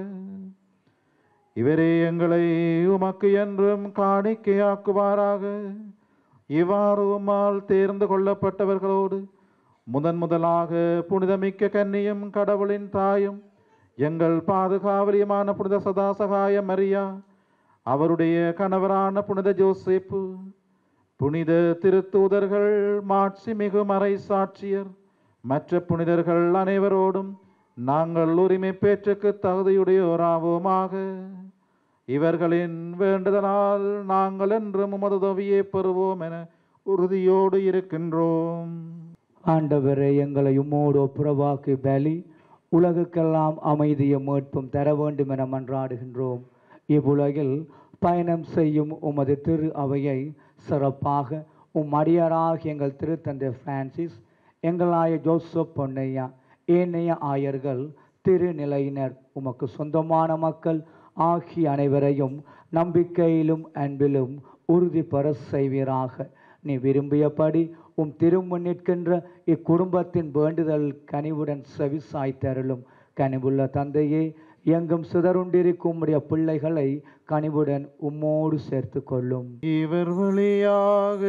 [SPEAKER 4] இவரே எங்களை உமக்கு என்றும் காணிக்கையாக்குவாராக இவ்வாறு உம்மால் தேர்ந்து கொள்ளப்பட்டவர்களோடு முதன் முதலாக புனிதமிக்க கன்னியும் கடவுளின் தாயும் எங்கள் பாதுகாவலியமான புனித சதாசகாய மரியா அவருடைய கணவரான புனித ஜோசேப்பு புனித திருத்தூதர்கள் மாட்சிமிகு மறை சாட்சியர் மற்ற புனிதர்கள் அனைவரோடும் நாங்கள் உரிமை பேற்றுக்கு தகுதியுடையோராவோமாக இவர்களின் வேண்டுதலால் நாங்கள் என்றும் உமது உதவியை பெறுவோம் என உறுதியோடு இருக்கின்றோம்
[SPEAKER 9] ஆண்டவரே எங்களை உம்மோடு ஒப்புரவாக்கி பலி உலகுக்கெல்லாம் அமைதியும் மீட்பும் தர வேண்டும் என மன்றாடுகின்றோம் இவ்வுலகில் பயணம் செய்யும் உமது திரு அவையை சிறப்பாக உம் அடியாராக எங்கள் திருத்தந்தை பிரான்சிஸ் எங்களாய ஜோசப் பொன்னையா ஏனைய ஆயர்கள் திருநிலையினர் உமக்கு சொந்தமான மக்கள் ஆகிய அனைவரையும் நம்பிக்கையிலும் அன்பிலும் உறுதி பெற செய்வீராக நீ விரும்பியபடி உம் திருமுன் நிற்கின்ற இக்குடும்பத்தின் வேண்டுதல் கனிவுடன் செவிசாய்த்தருளும் கனிவுள்ள தந்தையே எங்கும் சிதறுண்டிருக்கும் உம்முடைய பிள்ளைகளை கனிவுடன் உம்மோடு சேர்த்து கொள்ளும்
[SPEAKER 4] இவர் வழியாக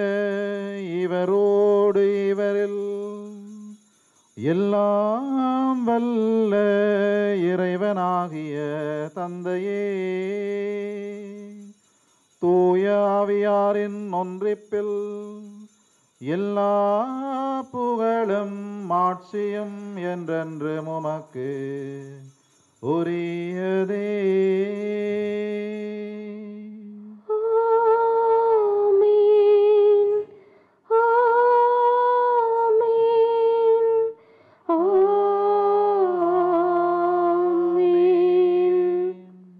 [SPEAKER 4] இவரோடு இவரில் எல்லாம் வல்ல இறைவனாகிய தந்தையே தூய ஆவியாரின் ஒன்றிப்பில் எல்லா புகழும் மாட்சியும் என்றென்று உமக்கு உரியதே
[SPEAKER 6] ஆமென் ஆமென் ஆமென்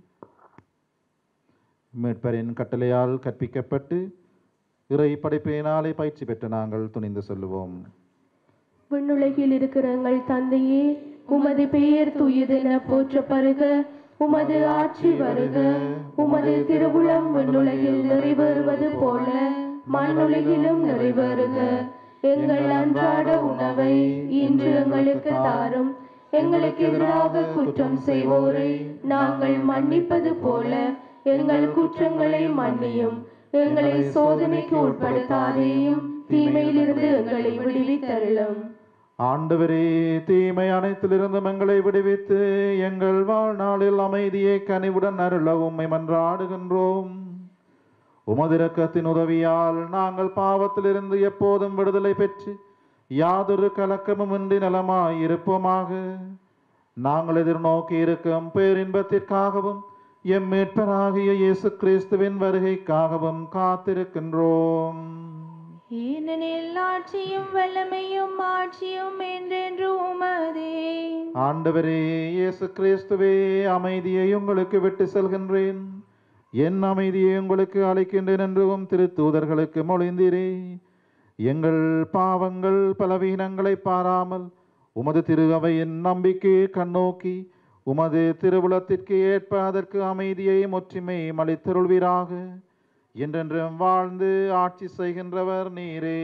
[SPEAKER 4] மீட்பரின் கட்டளையால் கற்பிக்கப்பட்டு இறை படைப்பினாலே பயிற்சி பெற்ற நாங்கள் துணிந்து சொல்லுவோம்
[SPEAKER 6] விண்ணுலகில் இருக்கிற எங்கள் தந்தையே உமது பெயர் தூயதென போற்றப்படுக உமது ஆட்சி வருக உமது திருவுளம் விண்ணுலகில் நிறைவேறுவது போல மண்ணுலகிலும் நிறைவேறுக எங்கள் அன்றாட உணவை இன்று எங்களுக்கு தாரும் எங்களுக்கு எதிராக குற்றம் செய்வோரை நாங்கள் மன்னிப்பது போல எங்கள் குற்றங்களை மன்னியும் எங்களை சோதனைக்கு உட்படுத்தாதேயும் தீமையிலிருந்து எங்களை விடுவித்தருளும்
[SPEAKER 4] ஆண்டவரே தீமை அனைத்திலிருந்தும் எங்களை விடுவித்து எங்கள் வாழ்நாளில் அமைதியை கனிவுடன் அருள உம்மை மன்றாடுகின்றோம் உமதிரக்கத்தின் உதவியால் நாங்கள் பாவத்திலிருந்து எப்போதும் விடுதலை பெற்று யாதொரு கலக்கமும் இன்றி நலமாய் இருப்போமாக நாங்கள் எதிர்நோக்கி இருக்கும் பேரின்பத்திற்காகவும் எம் மீட்பராகிய இயேசு கிறிஸ்துவின் வருகைக்காகவும் காத்திருக்கின்றோம்
[SPEAKER 8] ஏனெனில் ஆட்சியும் வல்லமையும் ஆட்சியும் என்றென்று உமதே
[SPEAKER 4] ஆண்டவரே இயேசு கிறிஸ்துவே அமைதியை உங்களுக்கு விட்டு செல்கின்றேன் என் அமைதியை உங்களுக்கு அளிக்கின்றேன் என்றும் திருத்தூதர்களுக்கு மொழிந்தீரே எங்கள் பாவங்கள் பலவீனங்களை பாராமல் உமது திரு அவையின் நம்பிக்கையை கண்ணோக்கி உமது திருவுளத்திற்கு ஏற்ப அதற்கு அமைதியையும் ஒற்றுமையும் அளித்தருள்வீராக என்றென்றும் வாழ்ந்து ஆட்சி செய்கின்றவர் நீரே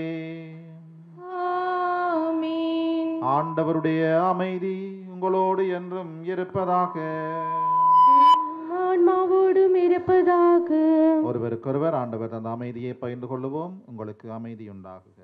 [SPEAKER 8] ஆமீன்
[SPEAKER 4] ஆண்டவருடைய அமைதி உங்களோடு என்றும் இருப்பதாக
[SPEAKER 6] ஆன்மாவோடும் இருப்பதாக
[SPEAKER 4] ஒருவருக்கொருவர் ஆண்டவர் அந்த அமைதியை பகிர்ந்து கொள்ளுவோம் உங்களுக்கு அமைதி உண்டாகுக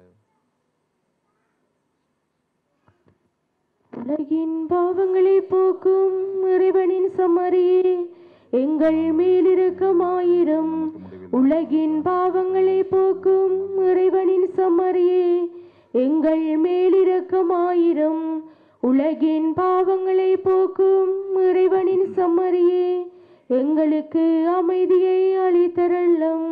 [SPEAKER 6] உலகின் பாவங்களை போக்கும் இறைவனின் சம்மரியே எங்கள் மேலிரக்கமாயிரம் உலகின் பாவங்களை போக்கும் இறைவனின் சம்மரியே எங்கள் மேலிரக்கமாயிரம் உலகின் பாவங்களை போக்கும் இறைவனின் சம்மரியே எங்களுக்கு அமைதியை அளித்தரல்லம்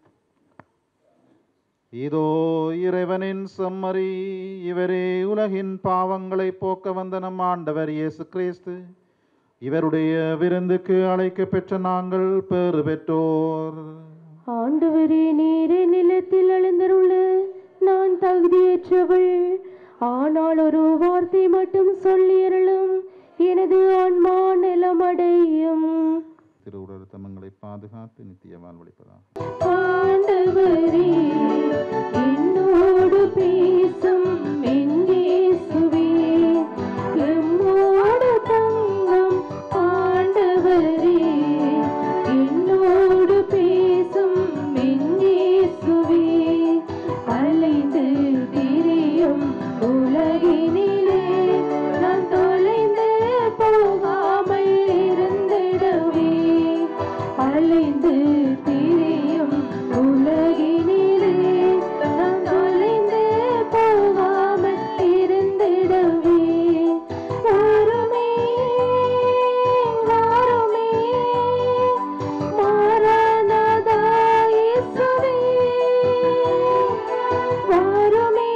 [SPEAKER 4] இதோ இறைவனின் செம்மறி இவரே உலகின் பாவங்களை போக்க வந்த நம் ஆண்டவர் இயேசு கிறிஸ்து இவருடைய விருந்துக்கு அழைக்க பெற்ற நாங்கள் பேறு பெற்றோர்
[SPEAKER 6] ஆண்டவரே நீரே நிலத்தில் அழுந்தருள நான் தகுதியற்றவள் ஆனால் ஒரு வார்த்தை மட்டும் சொல்லியறலும் எனது ஆன்மா நிலமடையும்
[SPEAKER 4] திருவுடல் தமங்களை பாதுகாத்து நித்திய வாழ்வழிப்பதா
[SPEAKER 6] ஆண்டவரே என்னோடு பேசும் என் இயேசுவே எம்மோடு தங்கும் ஆண்டவரே என்னோடு பேசும் என் இயேசுவே அலைந்து திரியும் உலகினிலே நான் தொலைந்து போகாமல் இருந்திடவே வாருமே வாருமே மாறானாதா இயேசுவே வாருமே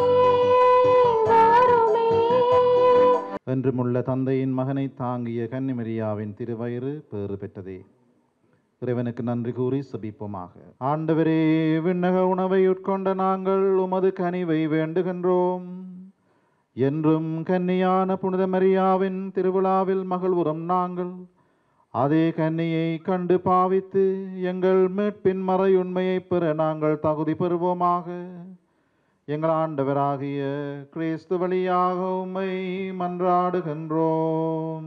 [SPEAKER 6] வாருமே
[SPEAKER 4] என்றுமுள்ள தந்தையின் மகனை தாங்கிய கன்னிமரியாவின் திருவயிறு பேறு பெற்றதே இறைவனுக்கு நன்றி கூறி சுபிப்போமாக ஆண்டவரே விண்ணக உணவை உட்கொண்ட நாங்கள் உமது கனிவை வேண்டுகின்றோம் என்றும் கன்னியான புனித மரியாவின் திருவிழாவில் மகிழ்வுறும் நாங்கள் அதே கன்னியை கண்டு பாவித்து எங்கள் மீட்பின் மறை உண்மையைப் பெற நாங்கள் தகுதி பெறுவோமாக எங்கள் ஆண்டவராகிய கிறிஸ்து வழியாக உம்மை மன்றாடுகின்றோம்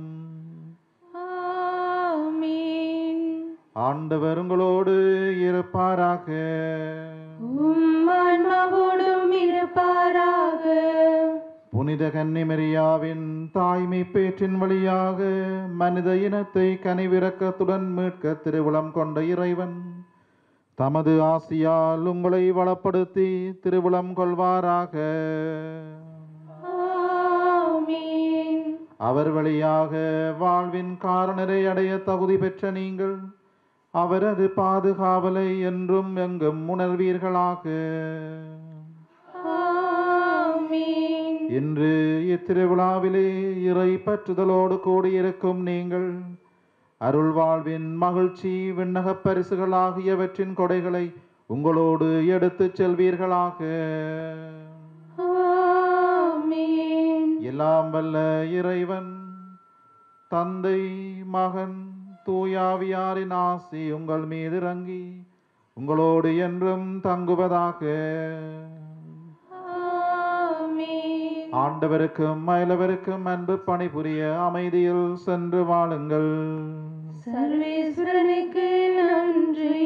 [SPEAKER 8] ஆமீன்
[SPEAKER 4] ஆண்டவர் உங்களோடு இருப்பாராக
[SPEAKER 8] உம் ஆன்மாவோடும் இருப்பாராக
[SPEAKER 4] புனித கன்னிமரியாவின் தாய்மை பேற்றின் வழியாக மனித இனத்தை கனிவிரக்கத்துடன் மீட்க திருவுளம் கொண்ட இறைவன் தமது ஆசியால் உங்களை வளப்படுத்தி திருவுளம் கொள்வாராக
[SPEAKER 8] ஆமீன்
[SPEAKER 4] அவர் வழியாக வாழ்வின் காரணரை அடைய தகுதி பெற்ற நீங்கள் அவரது பாதுகாவலை என்றும் எங்கும் உணர்வீர்களாக
[SPEAKER 8] ஆமீன்
[SPEAKER 4] இன்று இத்திருவிழாவிலே இறை பற்றுதலோடு கூடியிருக்கும் நீங்கள் அருள் வாழ்வின் மகிழ்ச்சி விண்ணகப் பரிசுகள் ஆகியவற்றின் கொடைகளை உங்களோடு எடுத்துச் செல்வீர்களாக
[SPEAKER 8] ஆமீன்
[SPEAKER 4] எல்லாம் வல்ல இறைவன் தந்தை மகன் தூயாவியாரின் ஆசி உங்கள் மீது இறங்கி உங்களோடு என்றும் தங்குவதாக
[SPEAKER 8] ஆமீன்
[SPEAKER 4] ஆண்டவருக்கும் மயிலவருக்கும் அன்பு பணிபுரிய அமைதியில் சென்று வாழுங்கள்
[SPEAKER 8] சர்வேஸ்வரனுக்கு நன்றி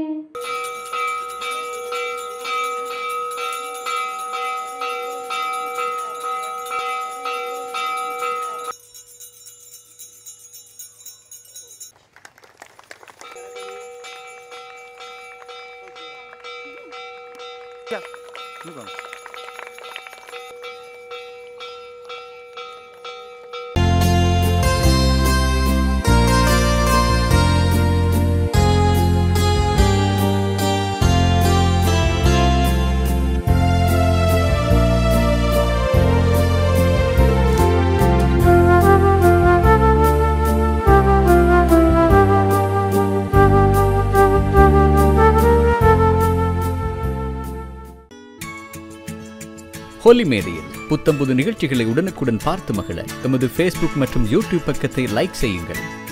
[SPEAKER 1] ஹோலி மேடையில் புத்தம்புது நிகழ்ச்சிகளை உடனுக்குடன் பார்த்து மகிழ எமது ஃபேஸ்புக் மற்றும் யூடியூப் பக்கத்தை லைக் செய்யுங்கள்